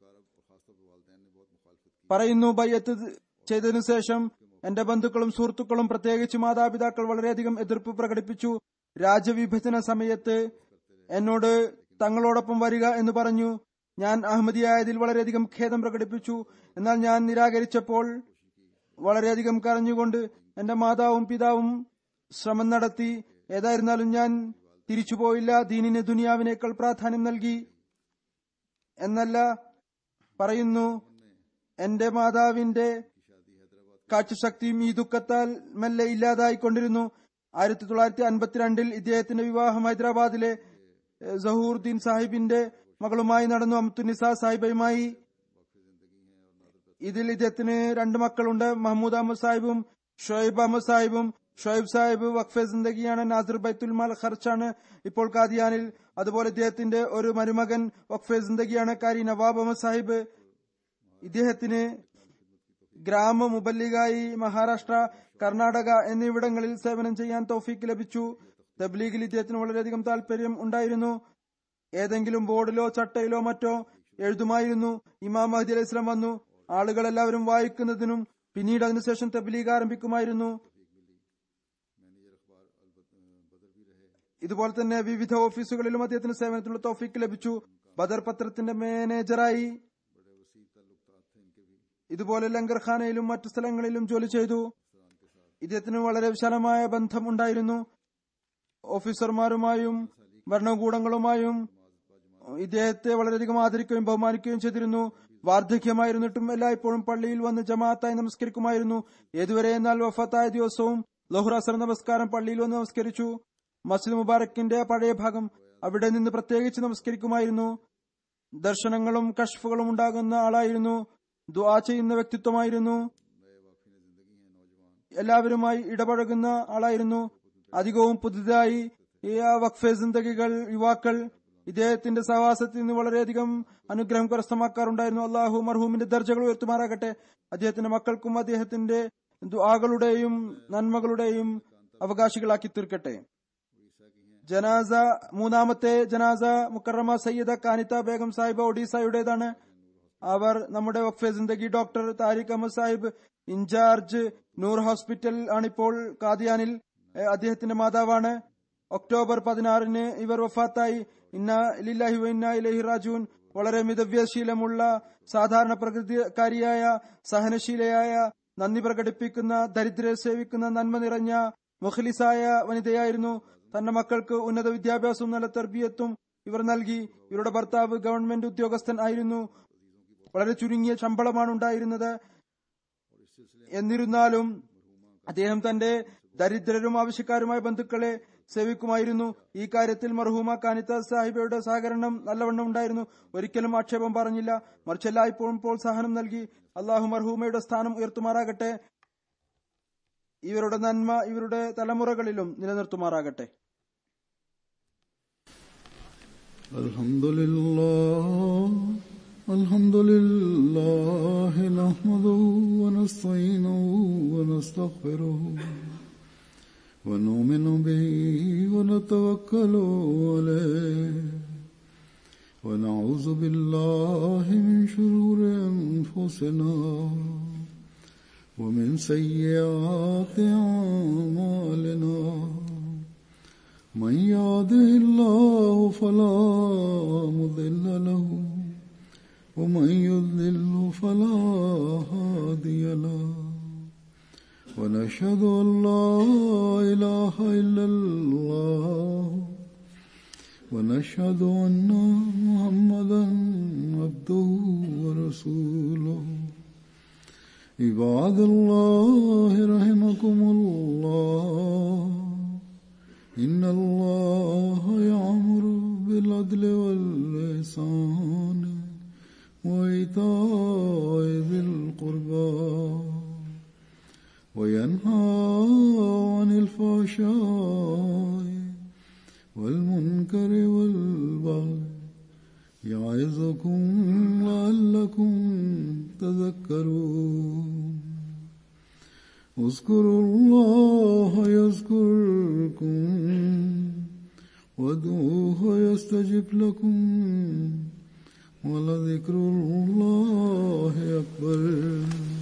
പറയുന്നു ബയ്യത്ത് ചെയ്തതിനു ശേഷം എന്റെ ബന്ധുക്കളും സുഹൃത്തുക്കളും പ്രത്യേകിച്ച് മാതാപിതാക്കൾ വളരെയധികം എതിർപ്പ് പ്രകടിപ്പിച്ചു രാജ്യവിഭജന സമയത്ത് എന്നോട് തങ്ങളോടൊപ്പം വരിക എന്ന് പറഞ്ഞു ഞാൻ അഹമ്മദിയായതിൽ വളരെയധികം ഖേദം പ്രകടിപ്പിച്ചു എന്നാൽ ഞാൻ നിരാകരിച്ചപ്പോൾ വളരെയധികം കരഞ്ഞുകൊണ്ട് എന്റെ മാതാവും പിതാവും ശ്രമം നടത്തി ഏതായിരുന്നാലും ഞാൻ തിരിച്ചുപോയില്ല ദീനിന് ദുനിയാവിനേക്കാൾ പ്രാധാന്യം നൽകി എന്നല്ല പറയുന്നു എന്റെ മാതാവിന്റെ കാഴ്ചശക്തിയും ഈ ദുഃഖത്താൽ മെല്ലെ ഇല്ലാതായിക്കൊണ്ടിരുന്നു ആയിരത്തി തൊള്ളായിരത്തി അൻപത്തിരണ്ടിൽ ഇദ്ദേഹത്തിന്റെ വിവാഹം ഹൈദരാബാദിലെ ഏഹ്, സഹൂർദ്ദീൻ സാഹിബിന്റെ മകളുമായി നടന്നു അമത്തുനിസ സാഹിബയുമായി ഇതിൽ ഇദ്ദേഹത്തിന് രണ്ട് മക്കളുണ്ട് മഹമ്മൂദ് അഹമ്മദ് സാഹിബും ഷോയിബ് അഹമ്മദ് സാഹിബും ഷോയിബ് സാഹിബ് വഖഫെ സിന്ദഗിയാണ് നാസിർ ബൈത്തുൽ മാൽ ഖർച്ചാണ് ഇപ്പോൾ കാദിയാനിൽ അതുപോലെ ഇദ്ദേഹത്തിന്റെ ഒരു മരുമകൻ വഖഫെ സിന്ദഗിയാണ് കാരി നവാബ് അഹമ്മദ് സാഹിബ് ഇദ്ദേഹത്തിന് ഗ്രാമ മുബല്ലിഗായി മഹാരാഷ്ട്ര കർണാടക എന്നിവിടങ്ങളിൽ സേവനം ചെയ്യാൻ തൗഫീക്ക് ലഭിച്ചു തബ്ലീഗിൽ ഇദ്ദേഹത്തിന് വളരെയധികം താല്പര്യം ഉണ്ടായിരുന്നു ഏതെങ്കിലും ബോർഡിലോ ചട്ടയിലോ മറ്റോ എഴുതുമായിരുന്നു ഇമാം മഹദി അലൈഹി ഇസ്ലാം വന്നു ആളുകൾ എല്ലാവരും വായിക്കുന്നതിനും പിന്നീട് അതിനുശേഷം തബ്ലീഗ് ആരംഭിക്കുമായിരുന്നു ഇതുപോലെ തന്നെ വിവിധ ഓഫീസുകളിലും അദ്ദേഹത്തിന് സേവനത്തിനുള്ള തൗഫീക്ക് ലഭിച്ചു ബദർ പത്രത്തിന്റെ മാനേജറായി ഇതുപോലെ ലങ്കർഖാനയിലും മറ്റു സ്ഥലങ്ങളിലും ജോലി ചെയ്തു ഇദ്ദേഹത്തിന് വളരെ വിശാലമായ ബന്ധം ഉണ്ടായിരുന്നു ഓഫീസർമാരുമായും ഭരണകൂടങ്ങളുമായും ഇദ്ദേഹത്തെ വളരെയധികം ആദരിക്കുകയും ബഹുമാനിക്കുകയും ചെയ്തിരുന്നു വാർദ്ധക്യമായിരുന്നിട്ടും എല്ലായ്പ്പോഴും പള്ളിയിൽ വന്ന് ജമാഅത്തായി നമസ്കരിക്കുമായിരുന്നു ഏതുവരെ എന്നാൽ വഫത്തായ ദിവസവും ലോഹ്റാസർ നമസ്കാരം പള്ളിയിൽ വന്ന് നമസ്കരിച്ചു മസ്ജിദ് മുബാറക്കിന്റെ പഴയ ഭാഗം അവിടെ നിന്ന് പ്രത്യേകിച്ച് നമസ്കരിക്കുമായിരുന്നു ദർശനങ്ങളും കഷ്ഫുകളും ഉണ്ടാകുന്ന ആളായിരുന്നു ദുആ ചെയ്യുന്ന വ്യക്തിത്വമായിരുന്നു എല്ലാവരുമായി ഇടപഴകുന്ന ആളായിരുന്നു അധികവും പുതുതായി ഈ ആ വഖഫെ സിന്ദഗികൾ യുവാക്കൾ ഇദ്ദേഹത്തിന്റെ സഹവാസത്തിൽ നിന്ന് വളരെയധികം അനുഗ്രഹം കരസ്ഥമാക്കാറുണ്ടായിരുന്നു അള്ളാഹു മർഹൂമിന്റെ ദർജകൾ ഉയർത്തുമാറാകട്ടെ അദ്ദേഹത്തിന്റെ മക്കൾക്കും അദ്ദേഹത്തിന്റെ ദുആകളുടെയും നന്മകളുടെയും അവകാശികളാക്കി തീർക്കട്ടെ ജനാസ മൂന്നാമത്തെ ജനാസ മുക്കറമ സയ്യിദ കാനിത്ത ബേഗം സാഹിബ് ഒഡീസയുടേതാണ് അവർ നമ്മുടെ വഖഫെ സിന്ദഗി doctor Tariq Ahmad Sahib in-charge Noor hospital ആണിപ്പോൾ കാദിയാനിൽ ഏ, അദ്ദേഹത്തിന്റെ മാതാവാണ് ഒക്ടോബർ പതിനാറിന് ഇവർ വഫാത്തായി ഇന്ന ലില്ലാഹി വ ഇന്ന ഇലൈഹി റാജൂൻ വളരെ മിതവ്യശീലമുള്ള സാധാരണ പ്രകൃതിക്കാരിയായ സഹനശീലയായ നന്ദി പ്രകടിപ്പിക്കുന്ന ദരിദ്രരെ സേവിക്കുന്ന നന്മ നിറഞ്ഞ മുഖലിസായ വനിതയായിരുന്നു തന്റെ മക്കൾക്ക് ഉന്നത വിദ്യാഭ്യാസവും നല്ല തർബീയത്തും ഇവർ നൽകി ഇവരുടെ ഭർത്താവ് ഗവൺമെന്റ് ഉദ്യോഗസ്ഥൻ ആയിരുന്നു വളരെ ചുരുങ്ങിയ ശമ്പളമാണ് ഉണ്ടായിരുന്നത് എന്നിരുന്നാലും അദ്ദേഹം തന്റെ ദരിദ്രരും ആവശ്യക്കാരുമായ ബന്ധുക്കളെ സേവിക്കുമായിരുന്നു ഈ കാര്യത്തിൽ മർഹൂമ കാനിത്ത സാഹിബയുടെ സഹകരണം നല്ലവണ്ണം ഉണ്ടായിരുന്നു ഒരിക്കലും ആക്ഷേപം പറഞ്ഞില്ല മറിച്ച് എല്ലായ്പ്പോഴും പ്രോത്സാഹനം നൽകി അള്ളാഹു മർഹൂമയുടെ സ്ഥാനം ഉയർത്തുമാറാകട്ടെ ഇവരുടെ നന്മ ഇവരുടെ തലമുറകളിലും നിലനിർത്തുമാറാകട്ടെ الحمد لله الحمد لله نحمده ونستعينه ونستغفره ونؤمن به ونتوكل عليه ونعوذ بالله من شرور أنفسنا ومن سيئات أعمالنا من يهده الله فلا مضل له ومن يضلل فلا هادي له ونشهد ان لا اله الا الله ونشهد ان محمدا عبده ورسوله عباد الله رحمكم الله إن الله يعمر بالعدل والإحسان وإيتاء ذي القربى وينهى عن الفحشاء والمنكر والبغي يعظكم لعلكم تذكرون اذكروا الله يذكركم وادعوه يستجب لكم ولذكر الله أكبر